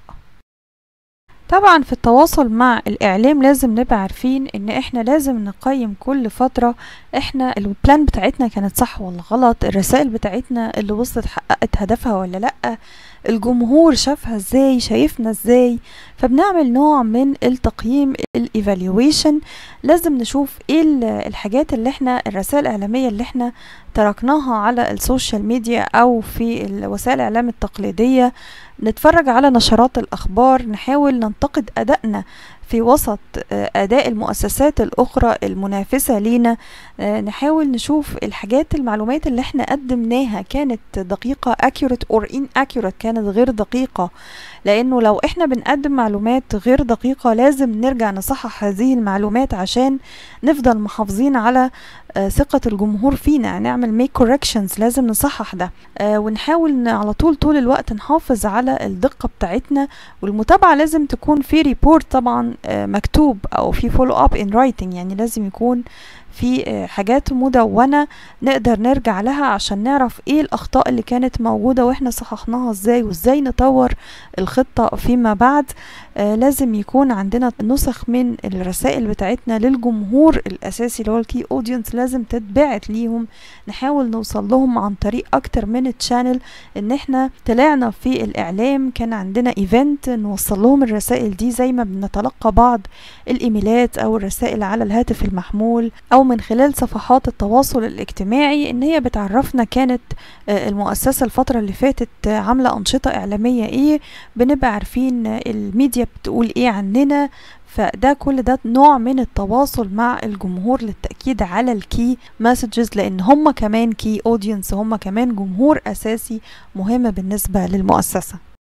طبعا في التواصل مع الإعلام لازم نبقى عارفين إن إحنا لازم نقيم كل فترة إحنا البلان بتاعتنا كانت صح ولا غلط الرسائل بتاعتنا اللي وصلت حققت هدفها ولا لأ الجمهور شافها ازاي شايفنا ازاي فبنعمل نوع من التقييم الايفالويشن لازم نشوف ايه الحاجات اللي احنا الرسائل الاعلاميه اللي احنا تركناها على السوشيال ميديا او في وسائل الاعلام التقليديه نتفرج على نشرات الاخبار نحاول ننتقد ادائنا في وسط اداء المؤسسات الاخرى المنافسه لينا نحاول نشوف الحاجات المعلومات اللي احنا قدمناها كانت دقيقه accurate or inaccurate كانت غير دقيقه لانه لو احنا بنقدم معلومات غير دقيقه لازم نرجع نصحح هذه المعلومات عشان نفضل محافظين على ثقة الجمهور فينا نعمل make corrections لازم نصحح ده ونحاول على طول طول الوقت نحافظ على الدقة بتاعتنا والمتابعة لازم تكون في ريبورت طبعا مكتوب او في follow up in writing يعني لازم يكون في حاجات مدونة نقدر نرجع لها عشان نعرف ايه الاخطاء اللي كانت موجودة واحنا صححناها ازاي وازاي نطور الخطة فيما بعد آه لازم يكون عندنا نسخ من الرسائل بتاعتنا للجمهور الاساسي اللي هو الكي اودينس لازم تتبعت ليهم نحاول نوصل لهم عن طريق اكتر من التشانل ان احنا طلعنا في الاعلام كان عندنا ايفنت نوصل لهم الرسائل دي زي ما بنتلقى بعض الايميلات او الرسائل على الهاتف المحمول او من خلال صفحات التواصل الاجتماعي ان هي بتعرفنا كانت المؤسسة الفترة اللي فاتت عاملة انشطة اعلامية ايه بنبقى عارفين الميديا بتقول ايه عننا فده كل ده نوع من التواصل مع الجمهور للتأكيد على الكي مسجز لأن هم كمان كي اودينس هم كمان جمهور أساسي مهم بالنسبة للمؤسسة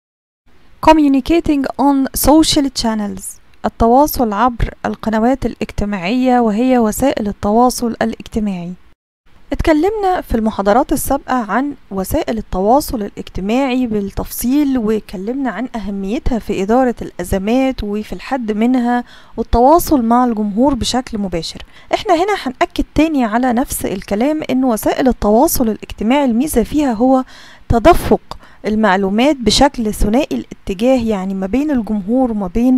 Communicating on social channels التواصل عبر القنوات الاجتماعية وهي وسائل التواصل الاجتماعي اتكلمنا في المحاضرات السابقة عن وسائل التواصل الاجتماعي بالتفصيل واتكلمنا عن أهميتها في إدارة الأزمات وفي الحد منها والتواصل مع الجمهور بشكل مباشر احنا هنا هنأكد تاني على نفس الكلام ان وسائل التواصل الاجتماعي الميزة فيها هو تدفق المعلومات بشكل ثنائي الاتجاه يعني ما بين الجمهور وما بين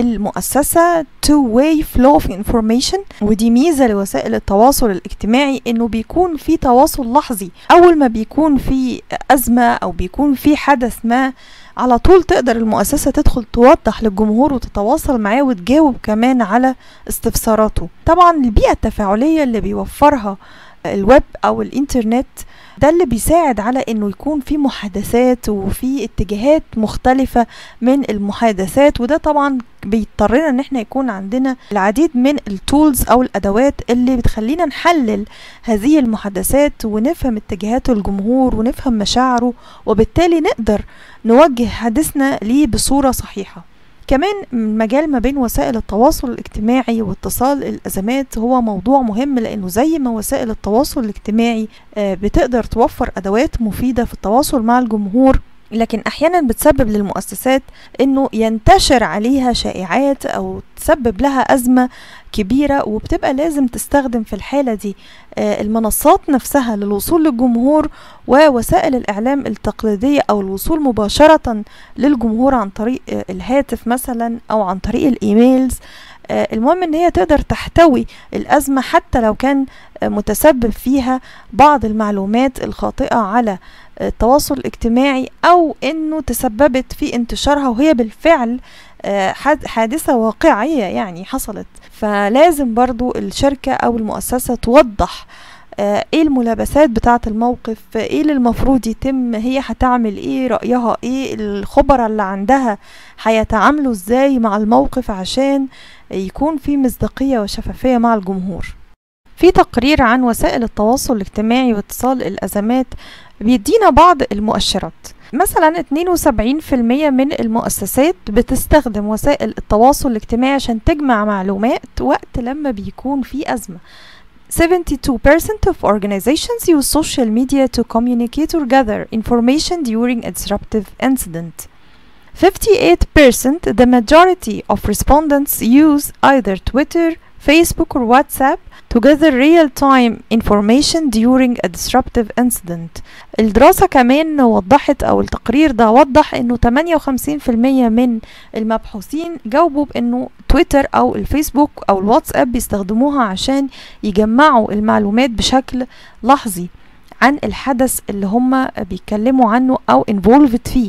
المؤسسة two way flow of information ودي ميزة لوسائل التواصل الاجتماعي انه بيكون في تواصل لحظي اول ما بيكون في ازمة او بيكون في حدث ما على طول تقدر المؤسسة تدخل توضح للجمهور وتتواصل معاه وتجاوب كمان على استفساراته طبعا البيئة التفاعلية اللي بيوفرها الويب او الانترنت ده اللي بيساعد على انه يكون في محادثات وفي اتجاهات مختلفة من المحادثات وده طبعا بيضطرنا ان احنا يكون عندنا العديد من التولز او الادوات اللي بتخلينا نحلل هذه المحادثات ونفهم اتجاهات الجمهور ونفهم مشاعره وبالتالي نقدر نوجه حديثنا ليه بصورة صحيحة كمان مجال ما بين وسائل التواصل الاجتماعي واتصال الازمات هو موضوع مهم لانه زي ما وسائل التواصل الاجتماعي بتقدر توفر ادوات مفيده في التواصل مع الجمهور لكن احيانا بتسبب للمؤسسات انه ينتشر عليها شائعات او تسبب لها ازمه كبيره وبتبقى لازم تستخدم في الحاله دي المنصات نفسها للوصول للجمهور ووسائل الاعلام التقليديه او الوصول مباشره للجمهور عن طريق الهاتف مثلا او عن طريق الايميلز المهم ان هي تقدر تحتوي الازمه حتى لو كان متسبب فيها بعض المعلومات الخاطئه على التواصل الاجتماعي او انه تسببت في انتشارها وهي بالفعل آه، حاد- حادثة واقعية يعني حصلت فلازم برضو الشركة أو المؤسسة توضح آه، ايه الملابسات بتاعة الموقف ايه اللي المفروض يتم هي هتعمل ايه رأيها ايه الخبراء اللي عندها هيتعاملوا ازاي مع الموقف عشان يكون في مصداقية وشفافية مع الجمهور في تقرير عن وسائل التواصل الاجتماعي واتصال الأزمات بيدينا بعض المؤشرات مثلا 72% من المؤسسات بتستخدم وسائل التواصل الاجتماعي عشان تجمع معلومات وقت لما بيكون في أزمة 72% of organizations use social media to communicate or gather information during a disruptive incident. 58% the majority of respondents use either Twitter, Facebook or WhatsApp to gather real-time information during a disruptive incident. الدراسة كمان وضحت أو التقرير ده وضح إنه 58% من المبحوثين جاوبوا بإنه تويتر أو الفيسبوك أو الواتساب بيستخدموها عشان يجمعوا المعلومات بشكل لحظي عن الحدث اللي هم بيتكلموا عنه أو involved فيه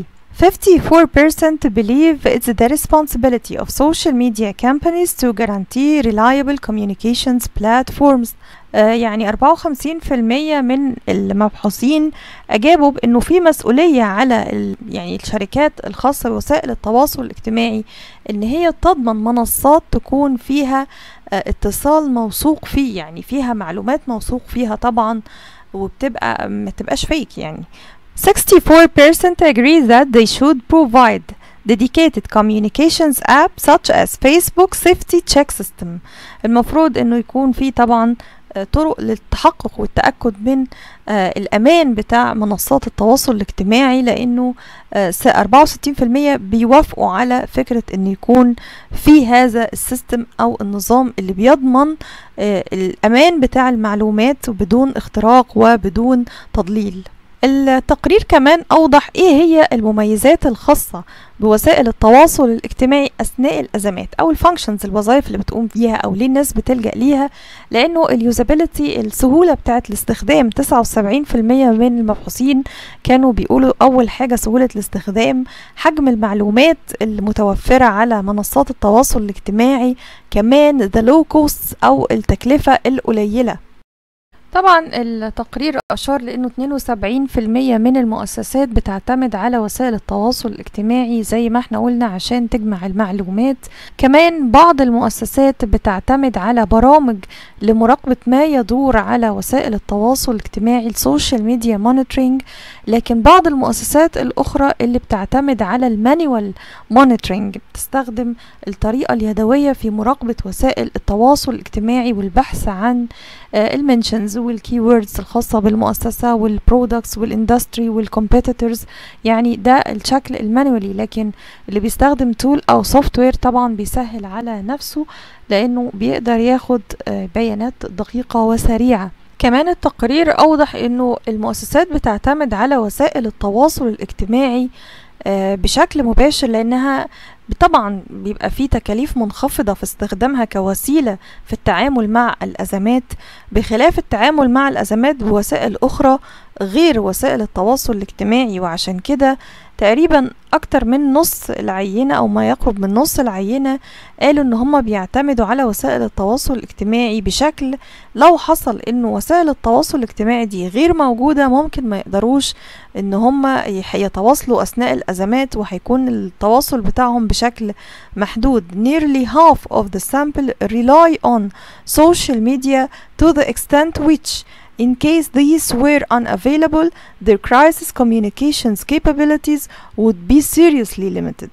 54% believe it's the responsibility of social media companies to guarantee reliable communications platforms آه يعني 54% من المبحوثين أجابوا بأنه في مسؤولية على ال يعني الشركات الخاصة بوسائل التواصل الاجتماعي أن هي تضمن منصات تكون فيها آه اتصال موثوق فيه يعني فيها معلومات موثوق فيها طبعا وبتبقى ما تبقاش فيك يعني 64% agree that they should provide dedicated communications app such as Facebook safety check system المفروض انه يكون في طبعا طرق للتحقق والتأكد من الأمان بتاع منصات التواصل الاجتماعي لأنه 64% بيوافقوا على فكرة أن يكون في هذا السيستم أو النظام اللي بيضمن الأمان بتاع المعلومات بدون اختراق وبدون تضليل التقرير كمان أوضح إيه هي المميزات الخاصة بوسائل التواصل الاجتماعي أثناء الأزمات أو الفانكشنز الوظائف اللي بتقوم فيها أو ليه الناس بتلجأ ليها لأنه اليوزابيلتي السهولة بتاعت الاستخدام 79% من المبحوثين كانوا بيقولوا أول حاجة سهولة الاستخدام حجم المعلومات المتوفرة على منصات التواصل الاجتماعي كمان the low costs أو التكلفة القليلة طبعا التقرير أشار لأنه 72% من المؤسسات بتعتمد على وسائل التواصل الاجتماعي زي ما احنا قلنا عشان تجمع المعلومات كمان بعض المؤسسات بتعتمد على برامج لمراقبة ما يدور على وسائل التواصل الاجتماعي السوشيال ميديا مونيتورينج لكن بعض المؤسسات الأخرى اللي بتعتمد على المانيوال مونيتورينج بتستخدم الطريقة اليدوية في مراقبة وسائل التواصل الاجتماعي والبحث عن المنشنز والكيوردز الخاصة بالمؤسسة والبرودكتس والاندستري والكومبيتيتورز يعني ده الشكل المانوالي لكن اللي بيستخدم تول او سوفت وير طبعا بيسهل على نفسه لانه بيقدر ياخد بيانات دقيقة وسريعة كمان التقرير اوضح انه المؤسسات بتعتمد على وسائل التواصل الاجتماعي بشكل مباشر لانها طبعا بيبقى في تكاليف منخفضة في استخدامها كوسيلة في التعامل مع الأزمات بخلاف التعامل مع الأزمات بوسائل أخرى غير وسائل التواصل الاجتماعي وعشان كده تقريبا أكتر من نص العينة أو ما يقرب من نص العينة قالوا إن هما بيعتمدوا على وسائل التواصل الاجتماعي بشكل لو حصل إن وسائل التواصل الاجتماعي دي غير موجودة ممكن ما يقدروش إن هما يتواصلوا أثناء الأزمات وهيكون التواصل بتاعهم بشكل محدود nearly half of the sample rely on social media to the extent which In case these were unavailable, their crisis communications capabilities would be seriously limited.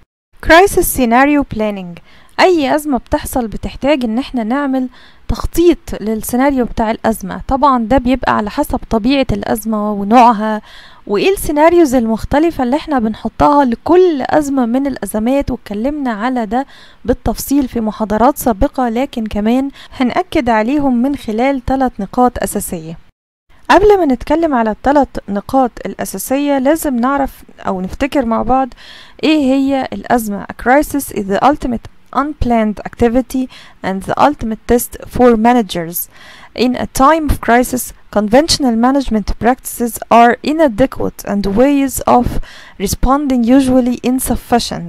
Crisis scenario planning أي أزمة بتحصل بتحتاج إن احنا نعمل تخطيط للسيناريو بتاع الأزمة طبعا ده بيبقى على حسب طبيعة الأزمة ونوعها وإيه السيناريوز المختلفة اللي احنا بنحطها لكل أزمة من الأزمات واتكلمنا على ده بالتفصيل في محاضرات سابقة لكن كمان هنأكد عليهم من خلال ثلاث نقاط أساسية قبل ما نتكلم على الثلاث نقاط الأساسية لازم نعرف أو نفتكر مع بعض إيه هي الأزمة A crisis is the ultimate unplanned activity and the ultimate test for managers. In a time of crisis, conventional management practices are inadequate and ways of responding usually insufficient.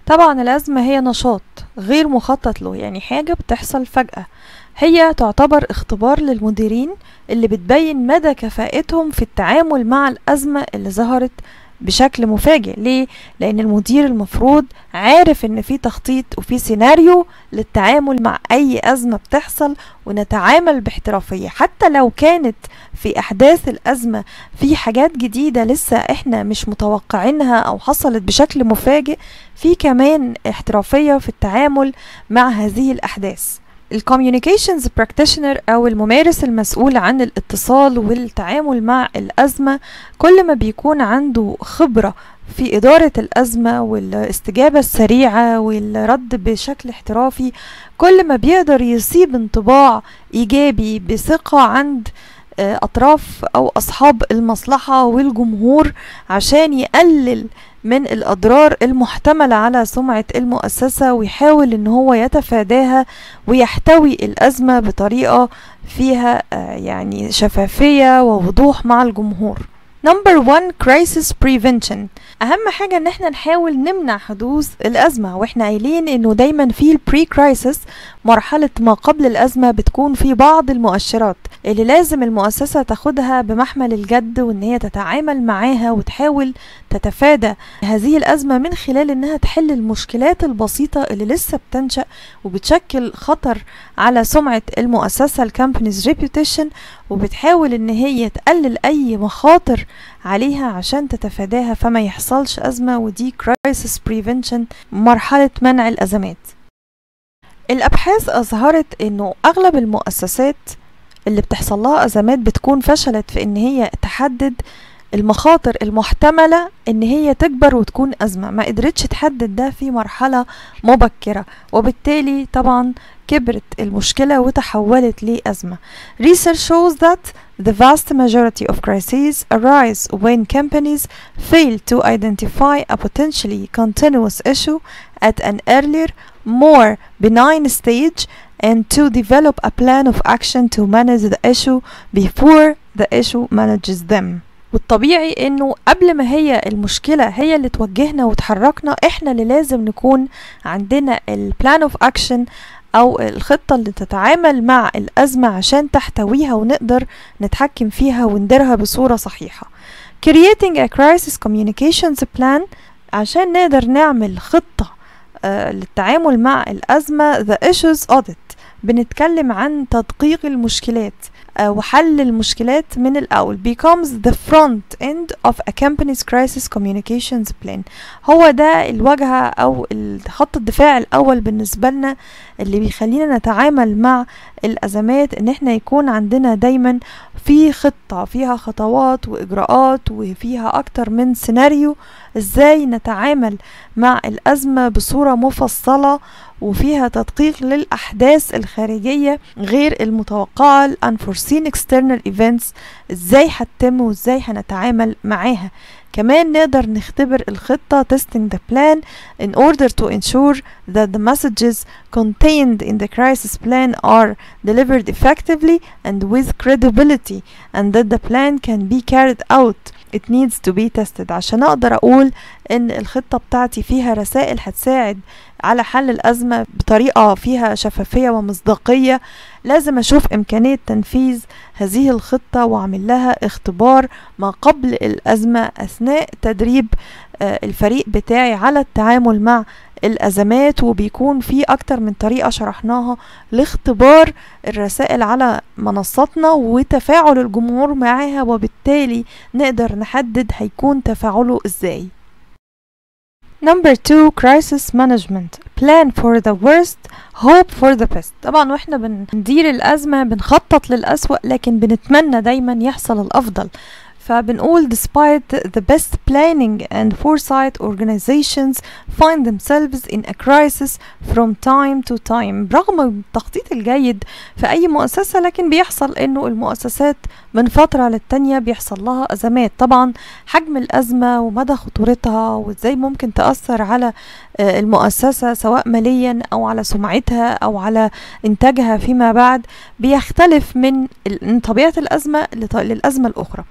طبعا الأزمة هي نشاط غير مخطط له يعني حاجة بتحصل فجأة هي تعتبر اختبار للمديرين اللي بتبين مدى كفاءتهم في التعامل مع الأزمة اللي ظهرت بشكل مفاجئ ليه؟ لأن المدير المفروض عارف إن في تخطيط وفي سيناريو للتعامل مع أي أزمة بتحصل ونتعامل باحترافية حتى لو كانت في أحداث الأزمة في حاجات جديدة لسه إحنا مش متوقعينها أو حصلت بشكل مفاجئ في كمان احترافية في التعامل مع هذه الأحداث الكوميونيكيشنز براكتيشنر او الممارس المسؤول عن الاتصال والتعامل مع الازمه كل ما بيكون عنده خبره في إدارة الأزمة والاستجابة السريعة والرد بشكل احترافي كل ما بيقدر يصيب انطباع إيجابي بثقة عند أطراف أو أصحاب المصلحة والجمهور عشان يقلل من الأضرار المحتملة على سمعة المؤسسة ويحاول إن هو يتفاداها ويحتوي الأزمة بطريقة فيها يعني شفافية ووضوح مع الجمهور نمبر 1 crisis prevention اهم حاجة ان احنا نحاول نمنع حدوث الازمة واحنا قايلين انه دايما في البري كرايسيس مرحلة ما قبل الازمة بتكون في بعض المؤشرات اللي لازم المؤسسة تاخدها بمحمل الجد وان هي تتعامل معاها وتحاول تتفادى هذه الازمة من خلال انها تحل المشكلات البسيطة اللي لسه بتنشأ وبتشكل خطر على سمعة المؤسسة الكامبانيز ريبيوتيشن وبتحاول ان هي تقلل اي مخاطر عليها عشان تتفاداها فما يحصلش أزمة ودي crisis prevention مرحلة منع الأزمات الأبحاث أظهرت أنه أغلب المؤسسات اللي بتحصل لها أزمات بتكون فشلت في أن هي تحدد المخاطر المحتملة ان هي تكبر وتكون ازمة ما قدرتش تحدد ده في مرحلة مبكرة وبالتالي طبعا كبرت المشكلة وتحولت لأزمة Research shows that the vast majority of crises arise when companies fail to identify a potentially continuous issue at an earlier, more benign stage and to develop a plan of action to manage the issue before the issue manages them. والطبيعي انه قبل ما هي المشكلة هي اللي توجهنا وتحركنا احنا اللي لازم نكون عندنا البلان اوف اكشن او الخطة اللي تتعامل مع الازمة عشان تحتويها ونقدر نتحكم فيها ونديرها بصورة صحيحة creating a crisis communications plan عشان نقدر نعمل خطة آه للتعامل مع الازمة the issues audit بنتكلم عن تدقيق المشكلات وحل المشكلات من الأول becomes the front end of a company's crisis communications plan هو ده الواجهة أو خط الدفاع الأول بالنسبة لنا اللي بيخلينا نتعامل مع الأزمات إن احنا يكون عندنا دايما في خطة فيها خطوات وإجراءات وفيها أكتر من سيناريو إزاي نتعامل مع الأزمة بصورة مفصلة وفيها تدقيق للأحداث الخارجية غير المتوقعة ال unforeseen external events ازاي هتتم وازاي هنتعامل معاها كمان نقدر نختبر الخطة testing the plan in order to ensure that the messages contained in the crisis plan are delivered effectively and with credibility and that the plan can be carried out it needs to be tested عشان اقدر اقول ان الخطة بتاعتي فيها رسائل هتساعد على حل الأزمة بطريقة فيها شفافية ومصداقية لازم أشوف إمكانية تنفيذ هذه الخطة وأعمل لها اختبار ما قبل الأزمة أثناء تدريب الفريق بتاعي على التعامل مع الأزمات وبيكون في أكتر من طريقة شرحناها لاختبار الرسائل على منصاتنا وتفاعل الجمهور معاها وبالتالي نقدر نحدد هيكون تفاعله إزاي Number two, crisis management. Plan for the worst, hope for the best. طبعا واحنا بندير الأزمة بنخطط للأسوأ لكن بنتمنى دايما يحصل الأفضل. فبنقول despite the best planning and foresight organizations find themselves in a crisis from time to time برغم التخطيط الجيد في أي مؤسسة لكن بيحصل إنه المؤسسات من فترة للتانية بيحصل لها أزمات طبعا حجم الأزمة ومدى خطورتها وإزاي ممكن تأثر على المؤسسة سواء ماليا أو على سمعتها أو على إنتاجها فيما بعد بيختلف من طبيعة الأزمة للأزمة الأخرى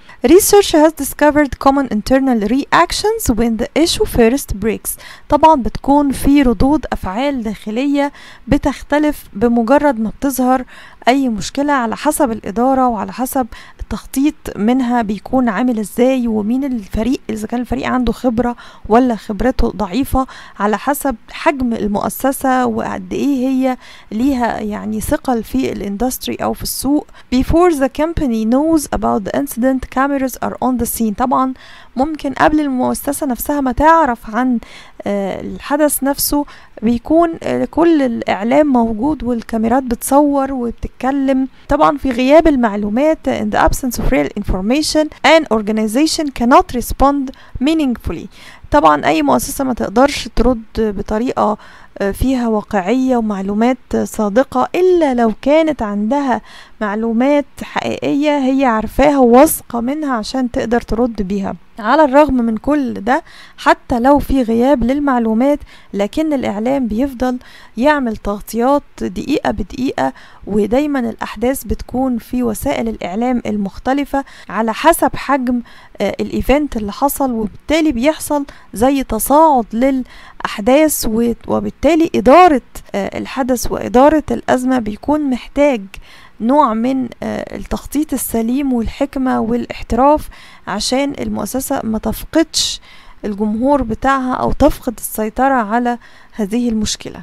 research has discovered common internal reactions when the issue first breaks طبعا بتكون في ردود أفعال داخلية بتختلف بمجرد ما بتظهر أي مشكلة على حسب الإدارة وعلى حسب التخطيط منها بيكون عامل ازاي ومين الفريق اذا كان الفريق عنده خبرة ولا خبرته ضعيفة على حسب حجم المؤسسة وقد ايه هي ليها يعني ثقل في الاندستري او في السوق before the company knows about the incident cameras are on the scene طبعا ممكن قبل المؤسسة نفسها ما تعرف عن آه، الحدث نفسه بيكون آه، كل الإعلام موجود والكاميرات بتصور وبتتكلم طبعا في غياب المعلومات in the absence of real information an organization cannot respond meaningfully طبعا أي مؤسسة ما تقدرش ترد بطريقة آه، فيها واقعية ومعلومات صادقة إلا لو كانت عندها معلومات حقيقية هي عارفاها وواثقة منها عشان تقدر ترد بيها على الرغم من كل ده حتى لو في غياب للمعلومات لكن الإعلام بيفضل يعمل تغطيات دقيقة بدقيقة ودايما الأحداث بتكون في وسائل الإعلام المختلفة على حسب حجم آه، الإيفنت اللي حصل وبالتالي بيحصل زي تصاعد للأحداث و- وبالتالي إدارة آه، الحدث وإدارة الأزمة بيكون محتاج نوع من آه، التخطيط السليم والحكمة والاحتراف عشان المؤسسة ما تفقدش الجمهور بتاعها أو تفقد السيطرة على هذه المشكلة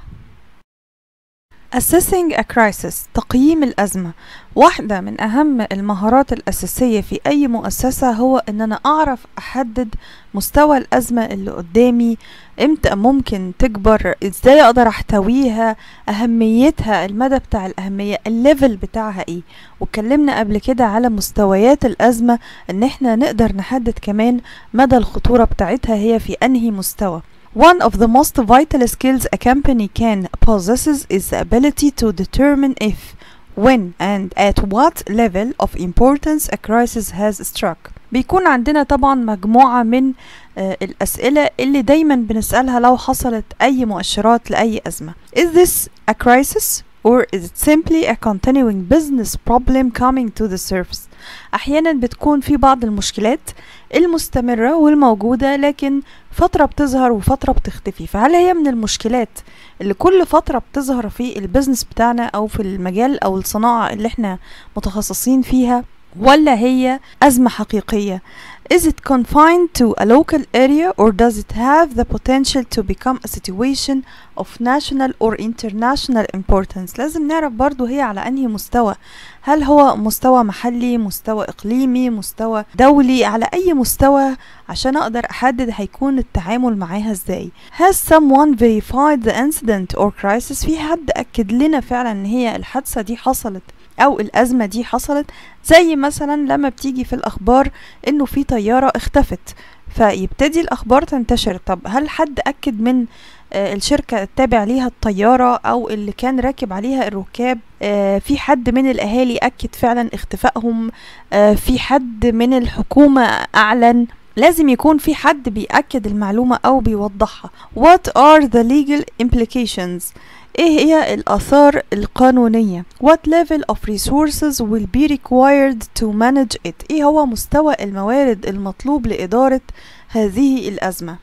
Assessing a crisis تقييم الأزمة واحدة من أهم المهارات الأساسية في أي مؤسسة هو إن أنا أعرف أحدد مستوى الأزمة اللي قدامي إمتى ممكن تكبر إزاي أقدر أحتويها أهميتها المدى بتاع الأهمية الليفل بتاعها إيه واتكلمنا قبل كده على مستويات الأزمة إن إحنا نقدر نحدد كمان مدى الخطورة بتاعتها هي في أنهي مستوى One of the most vital skills a company can possesses is the ability to determine if, when, and at what level of importance a crisis has struck. بيكون عندنا طبعا مجموعة من آه، الأسئلة اللي دايما بنسألها لو حصلت أي مؤشرات لأي أزمة. Is this a crisis or is it simply a continuing business problem coming to the surface? أحيانا بتكون في بعض المشكلات المستمرة والموجودة لكن فترة بتظهر وفترة بتختفي فهل هي من المشكلات اللي كل فترة بتظهر في البيزنس بتاعنا أو في المجال أو الصناعة اللي احنا متخصصين فيها ولا هي أزمة حقيقية Is it confined to a local area or does it have the potential to become a situation of national or international importance لازم نعرف برضو هي على أنهي مستوى هل هو مستوى محلي مستوى إقليمي مستوى دولي على أي مستوى عشان أقدر أحدد هيكون التعامل معاها إزاي Has someone verified the incident or crisis في حد أكد لنا فعلا إن هي الحادثة دي حصلت أو الأزمة دي حصلت زي مثلا لما بتيجي في الأخبار إنه في طيارة اختفت فيبتدي الأخبار تنتشر طب هل حد أكد من آه، الشركة التابع ليها الطيارة أو اللي كان راكب عليها الركاب آه، في حد من الأهالي أكد فعلا اختفائهم آه، في حد من الحكومة أعلن لازم يكون في حد بيأكد المعلومة أو بيوضحها What are the legal implications ايه هي الآثار القانونية What level of resources will be required to manage it ايه هو مستوى الموارد المطلوب لإدارة هذه الأزمة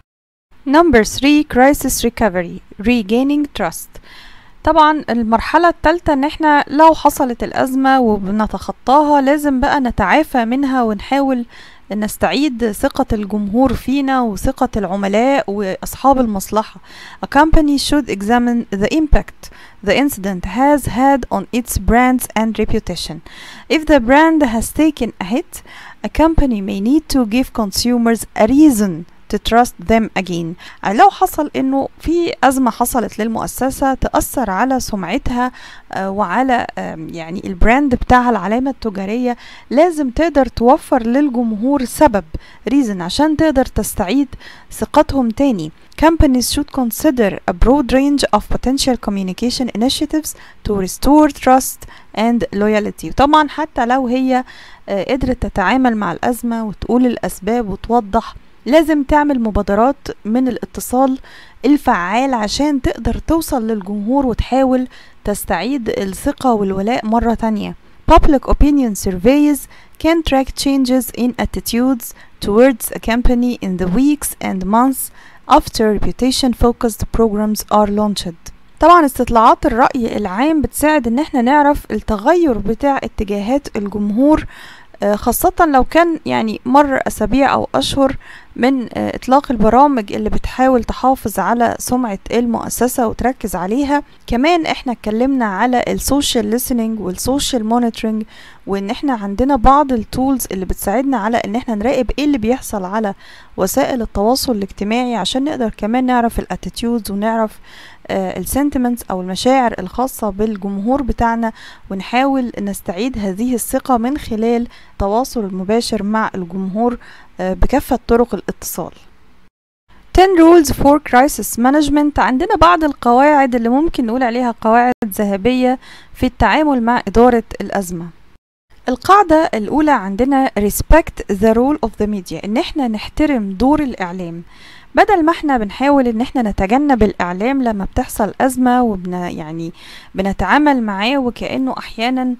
Number 3 Crisis Recovery Regaining Trust طبعا المرحلة الثالثة ان احنا لو حصلت الأزمة وبنتخطاها لازم بقى نتعافى منها ونحاول نستعيد ثقة الجمهور فينا وثقة العملاء وأصحاب المصلحة. A company should examine the impact the incident has had on its brands and reputation. If the brand has taken a hit, a company may need to give consumers a reason to trust them again لو حصل انه في ازمه حصلت للمؤسسه تاثر على سمعتها آه، وعلى آم، يعني البراند بتاعها العلامه التجاريه لازم تقدر توفر للجمهور سبب reason عشان تقدر تستعيد ثقتهم تاني companies should consider a broad range of potential communication initiatives to restore trust and loyalty طبعا حتى لو هي آه، قدرت تتعامل مع الأزمة وتقول الأسباب وتوضح لازم تعمل مبادرات من الاتصال الفعال عشان تقدر توصل للجمهور وتحاول تستعيد الثقة والولاء مرة تانية Public opinion surveys can track changes in attitudes towards a company in the weeks and months after reputation focused programs are launched. طبعا استطلاعات الرأي العام بتساعد ان احنا نعرف التغير بتاع اتجاهات الجمهور خاصة لو كان يعني مر أسابيع أو أشهر من إطلاق البرامج اللي بتحاول تحافظ على سمعة المؤسسة وتركز عليها كمان احنا اتكلمنا على السوشيال listening والسوشيال مونيتورنج وان احنا عندنا بعض التولز اللي بتساعدنا على ان احنا نراقب ايه اللي بيحصل على وسائل التواصل الاجتماعي عشان نقدر كمان نعرف الاتيتيودز ونعرف السنتمنتس او المشاعر الخاصة بالجمهور بتاعنا ونحاول نستعيد هذه الثقة من خلال التواصل المباشر مع الجمهور بكافة طرق الاتصال 10 rules for crisis management عندنا بعض القواعد اللي ممكن نقول عليها قواعد ذهبية في التعامل مع إدارة الأزمة القاعدة الأولى عندنا respect the role of the media إن احنا نحترم دور الإعلام بدل ما احنا بنحاول ان احنا نتجنب الاعلام لما بتحصل ازمه وبن يعني بنتعامل معاه وكانه احيانا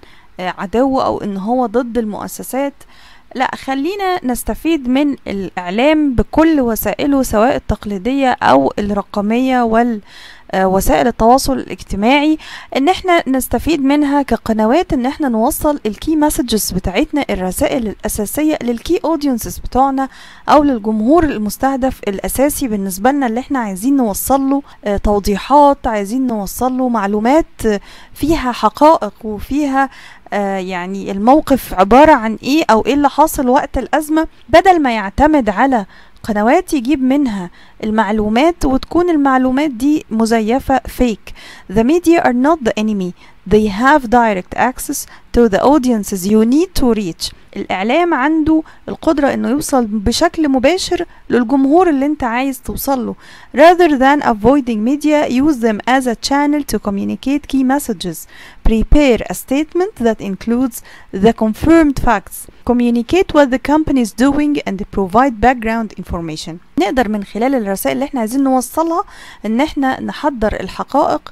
عدو او ان هو ضد المؤسسات لا خلينا نستفيد من الاعلام بكل وسائله سواء التقليديه او الرقميه وال وسائل التواصل الاجتماعي ان احنا نستفيد منها كقنوات ان احنا نوصل الكي مسجز بتاعتنا الرسائل الاساسيه للكي اودينسز بتوعنا او للجمهور المستهدف الاساسي بالنسبه لنا اللي احنا عايزين نوصل له توضيحات عايزين نوصل له معلومات فيها حقائق وفيها آه يعني الموقف عبارة عن ايه او ايه اللي حاصل وقت الازمة بدل ما يعتمد على قنوات يجيب منها المعلومات وتكون المعلومات دي مزيفة fake The media are not the enemy They have direct access to the audiences you need to reach الإعلام عنده القدرة إنه يوصل بشكل مباشر للجمهور اللي أنت عايز توصل له rather than avoiding media use them as a channel to communicate key messages prepare a statement that includes the confirmed facts communicate what the company is doing and provide background information نقدر من خلال الرسائل اللي احنا عايزين نوصلها ان احنا نحضر الحقائق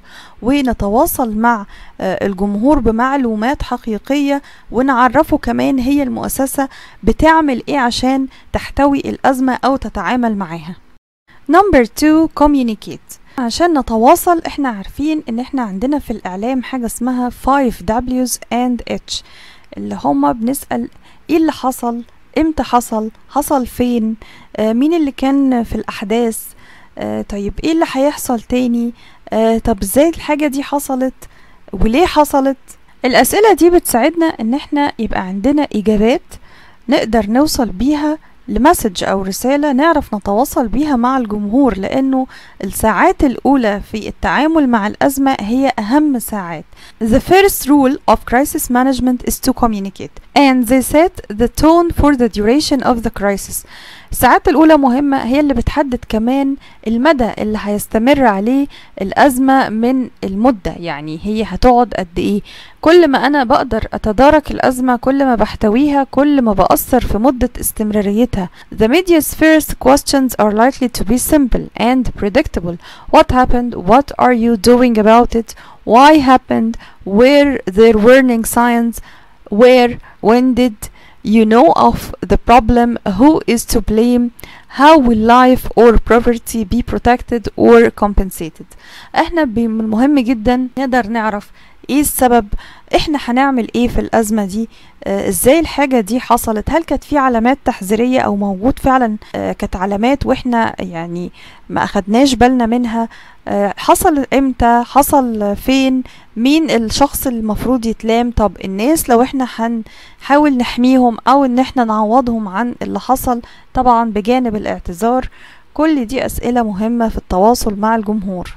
ونتواصل مع الجمهور بمعلومات حقيقية ونعرفه كمان هي المؤسسة بتعمل ايه عشان تحتوي الأزمة أو تتعامل معاها Number two communicate عشان نتواصل احنا عارفين ان احنا عندنا في الإعلام حاجة اسمها 5 W's and H اللي هما بنسأل ايه اللي حصل امتى حصل حصل فين آه مين اللي كان في الأحداث آه طيب ايه اللي هيحصل تاني آه طب ازاي الحاجة دي حصلت وليه حصلت الأسئلة دي بتساعدنا ان احنا يبقى عندنا إجابات نقدر نوصل بيها لمسج أو رسالة نعرف نتواصل بيها مع الجمهور لأنه الساعات الأولى في التعامل مع الأزمة هي أهم ساعات The first rule of crisis management is to communicate and they set the tone for the duration of the crisis الساعات الأولى مهمة هي اللي بتحدد كمان المدى اللي هيستمر عليه الأزمة من المدة يعني هي هتقعد قد إيه كل ما أنا بقدر أتدارك الأزمة كل ما بحتويها كل ما بأثر في مدة استمراريتها The media's first questions are likely to be simple and predictable What happened? What are you doing about it? Why happened? Where there warning signs? Where? When did? you know of the problem who is to blame how will life or property be protected or compensated احنا من المهم جدا نقدر نعرف ايه السبب احنا هنعمل ايه في الازمه دي آه ازاي الحاجه دي حصلت هل كانت في علامات تحذيريه او موجود فعلا آه كانت علامات واحنا يعني ما اخدناش بالنا منها آه حصل امتى حصل فين مين الشخص المفروض يتلام طب الناس لو احنا هنحاول نحميهم او ان احنا نعوضهم عن اللي حصل طبعا بجانب الاعتذار كل دي اسئله مهمه في التواصل مع الجمهور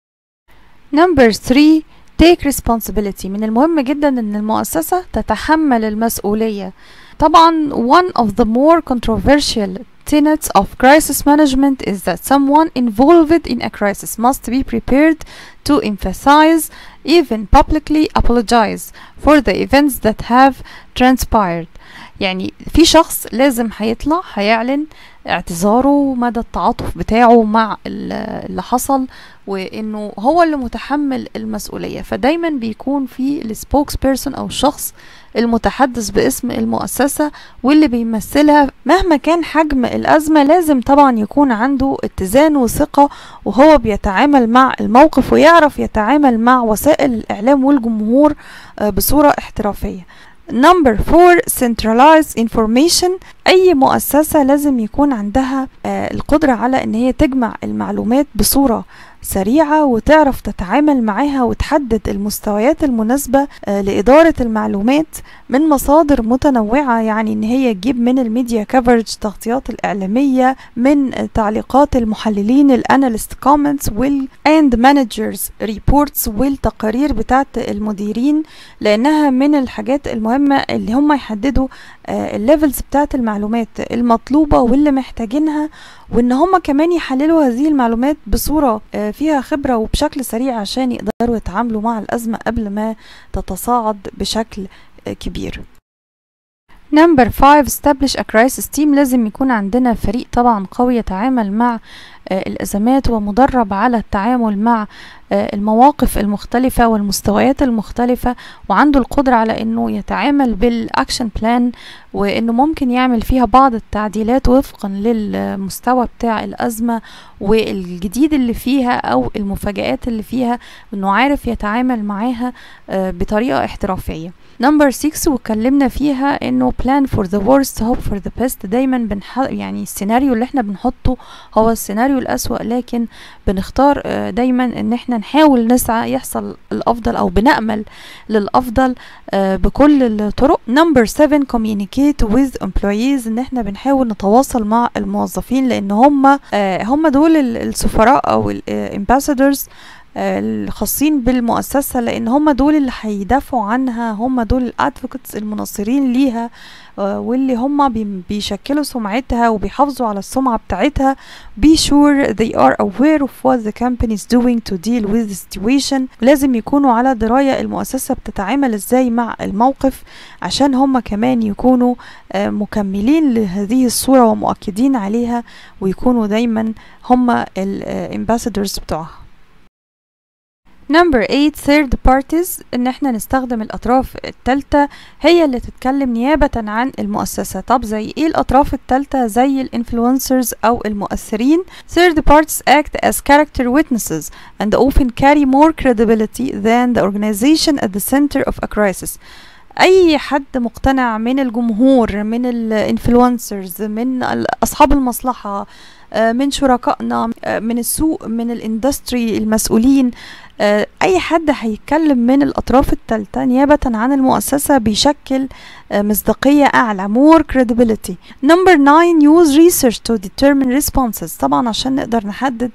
نمبر 3 take responsibility من المهم جدا ان المؤسسة تتحمل المسؤولية طبعا one of the more controversial tenets of crisis management is that someone involved in a crisis must be prepared to emphasize even publicly apologize for the events that have transpired يعني في شخص لازم هيطلع هيعلن اعتذاره مدى التعاطف بتاعه مع اللي حصل وانه هو اللي متحمل المسؤولية فدايما بيكون في السبوكس بيرسون او الشخص المتحدث باسم المؤسسة واللي بيمثلها مهما كان حجم الأزمة لازم طبعا يكون عنده اتزان وثقة وهو بيتعامل مع الموقف ويعرف يتعامل مع وسائل الإعلام والجمهور بصورة احترافية نمبر فور centralized information أي مؤسسة لازم يكون عندها القدرة على أن هي تجمع المعلومات بصورة سريعة وتعرف تتعامل معاها وتحدد المستويات المناسبة لإدارة المعلومات من مصادر متنوعة يعني إن هي تجيب من الميديا كفرج تغطيات الإعلامية من تعليقات المحللين الاناليست كومنتس وال and managers reports والتقارير بتاعت المديرين لأنها من الحاجات المهمة اللي هم يحددوا الليفلز بتاعت المعلومات المطلوبة واللي محتاجينها وان هم كمان يحللوا هذه المعلومات بصورة فيها خبرة وبشكل سريع عشان يقدروا يتعاملوا مع الأزمة قبل ما تتصاعد بشكل كبير نمبر 5 establish a crisis team لازم يكون عندنا فريق طبعا قوي يتعامل مع الأزمات ومدرب على التعامل مع المواقف المختلفة والمستويات المختلفة وعنده القدرة على انه يتعامل بالاكشن بلان وانه ممكن يعمل فيها بعض التعديلات وفقا للمستوى بتاع الأزمة والجديد اللي فيها او المفاجآت اللي فيها انه عارف يتعامل معاها بطريقة احترافية نمبر 6 واتكلمنا فيها انه plan for the worst hope for the best دايما بنح... يعني السيناريو اللي احنا بنحطه هو السيناريو الأسوأ لكن بنختار دايما ان احنا نحاول نسعى يحصل الافضل او بنأمل للافضل بكل الطرق نمبر 7 communicate with employees ان احنا بنحاول نتواصل مع الموظفين لان هم هم دول السفراء او الامباسادورز الخاصين بالمؤسسة لأن هم دول اللي هيدافعوا عنها هم دول الادفوكتس المناصرين ليها واللي هم بيشكلوا سمعتها وبيحافظوا على السمعة بتاعتها be sure they are aware of what the company is doing to deal with the situation لازم يكونوا على دراية المؤسسة بتتعامل ازاي مع الموقف عشان هم كمان يكونوا مكملين لهذه الصورة ومؤكدين عليها ويكونوا دايما هم الامباسادورز بتوعها نمبر 8 third parties ان احنا نستخدم الاطراف التالتة هي اللي تتكلم نيابة عن المؤسسة طب زي ايه الاطراف التالتة زي الانفلونسرز او المؤثرين third parties act as character witnesses and often carry more credibility than the organization at the center of a crisis اي حد مقتنع من الجمهور من الانفلونسرز من اصحاب المصلحة من شركائنا من السوق من الاندستري المسؤولين اي حد هيتكلم من الاطراف الثالثه نيابه عن المؤسسه بيشكل مصداقيه اعلى more credibility number 9 use research to determine responses طبعا عشان نقدر نحدد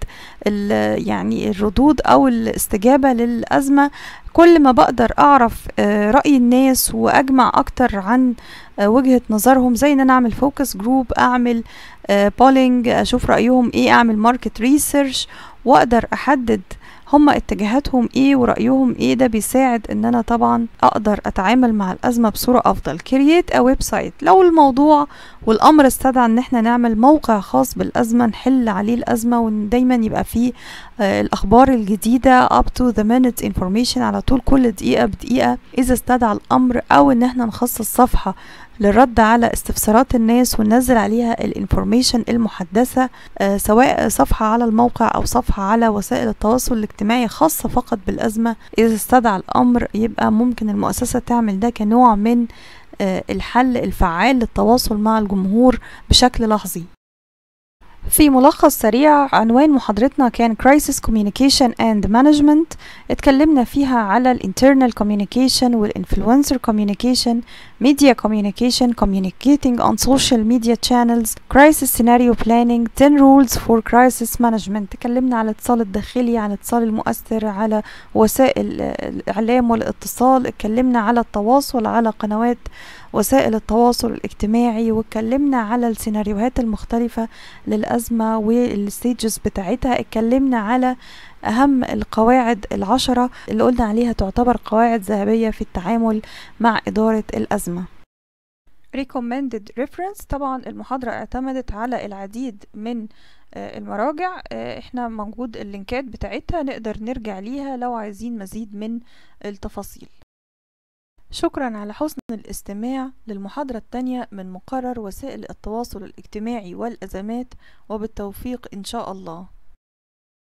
يعني الردود او الاستجابه للازمه كل ما بقدر اعرف راي الناس واجمع اكتر عن وجهه نظرهم زي ان انا اعمل فوكس جروب اعمل بولينج اشوف رايهم ايه اعمل ماركت ريسيرش واقدر احدد هما اتجاهاتهم ايه ورأيهم ايه ده بيساعد ان انا طبعا اقدر اتعامل مع الازمة بصورة افضل create a website لو الموضوع والامر استدعى ان احنا نعمل موقع خاص بالازمة نحل عليه الازمة ودايما يبقى فيه آه الاخبار الجديدة up to the minute information على طول كل دقيقة بدقيقة اذا استدعى الامر او ان احنا نخصص صفحة للرد على استفسارات الناس وننزل عليها الانفورميشن المحدثة آه سواء صفحة على الموقع أو صفحة على وسائل التواصل الاجتماعي خاصة فقط بالأزمة إذا استدعى الأمر يبقى ممكن المؤسسة تعمل ده كنوع من آه الحل الفعال للتواصل مع الجمهور بشكل لحظي في ملخص سريع عنوان محاضرتنا كان Crisis Communication and Management اتكلمنا فيها على ال Internal Communication وال Influencer Communication Media Communication Communicating on Social Media Channels Crisis Scenario Planning 10 Rules for Crisis Management اتكلمنا على الاتصال الداخلي على الاتصال المؤثر على وسائل الإعلام والاتصال اتكلمنا على التواصل على قنوات وسائل التواصل الاجتماعي واتكلمنا على السيناريوهات المختلفة للأزمة والستيجز بتاعتها اتكلمنا على أهم القواعد العشرة اللي قلنا عليها تعتبر قواعد ذهبية في التعامل مع إدارة الأزمة recommended reference طبعا المحاضرة اعتمدت على العديد من آه، المراجع آه، احنا موجود اللينكات بتاعتها نقدر نرجع ليها لو عايزين مزيد من التفاصيل شكرا على حسن الاستماع للمحاضرة التانية من مقرر وسائل التواصل الاجتماعي والأزمات وبالتوفيق إن شاء الله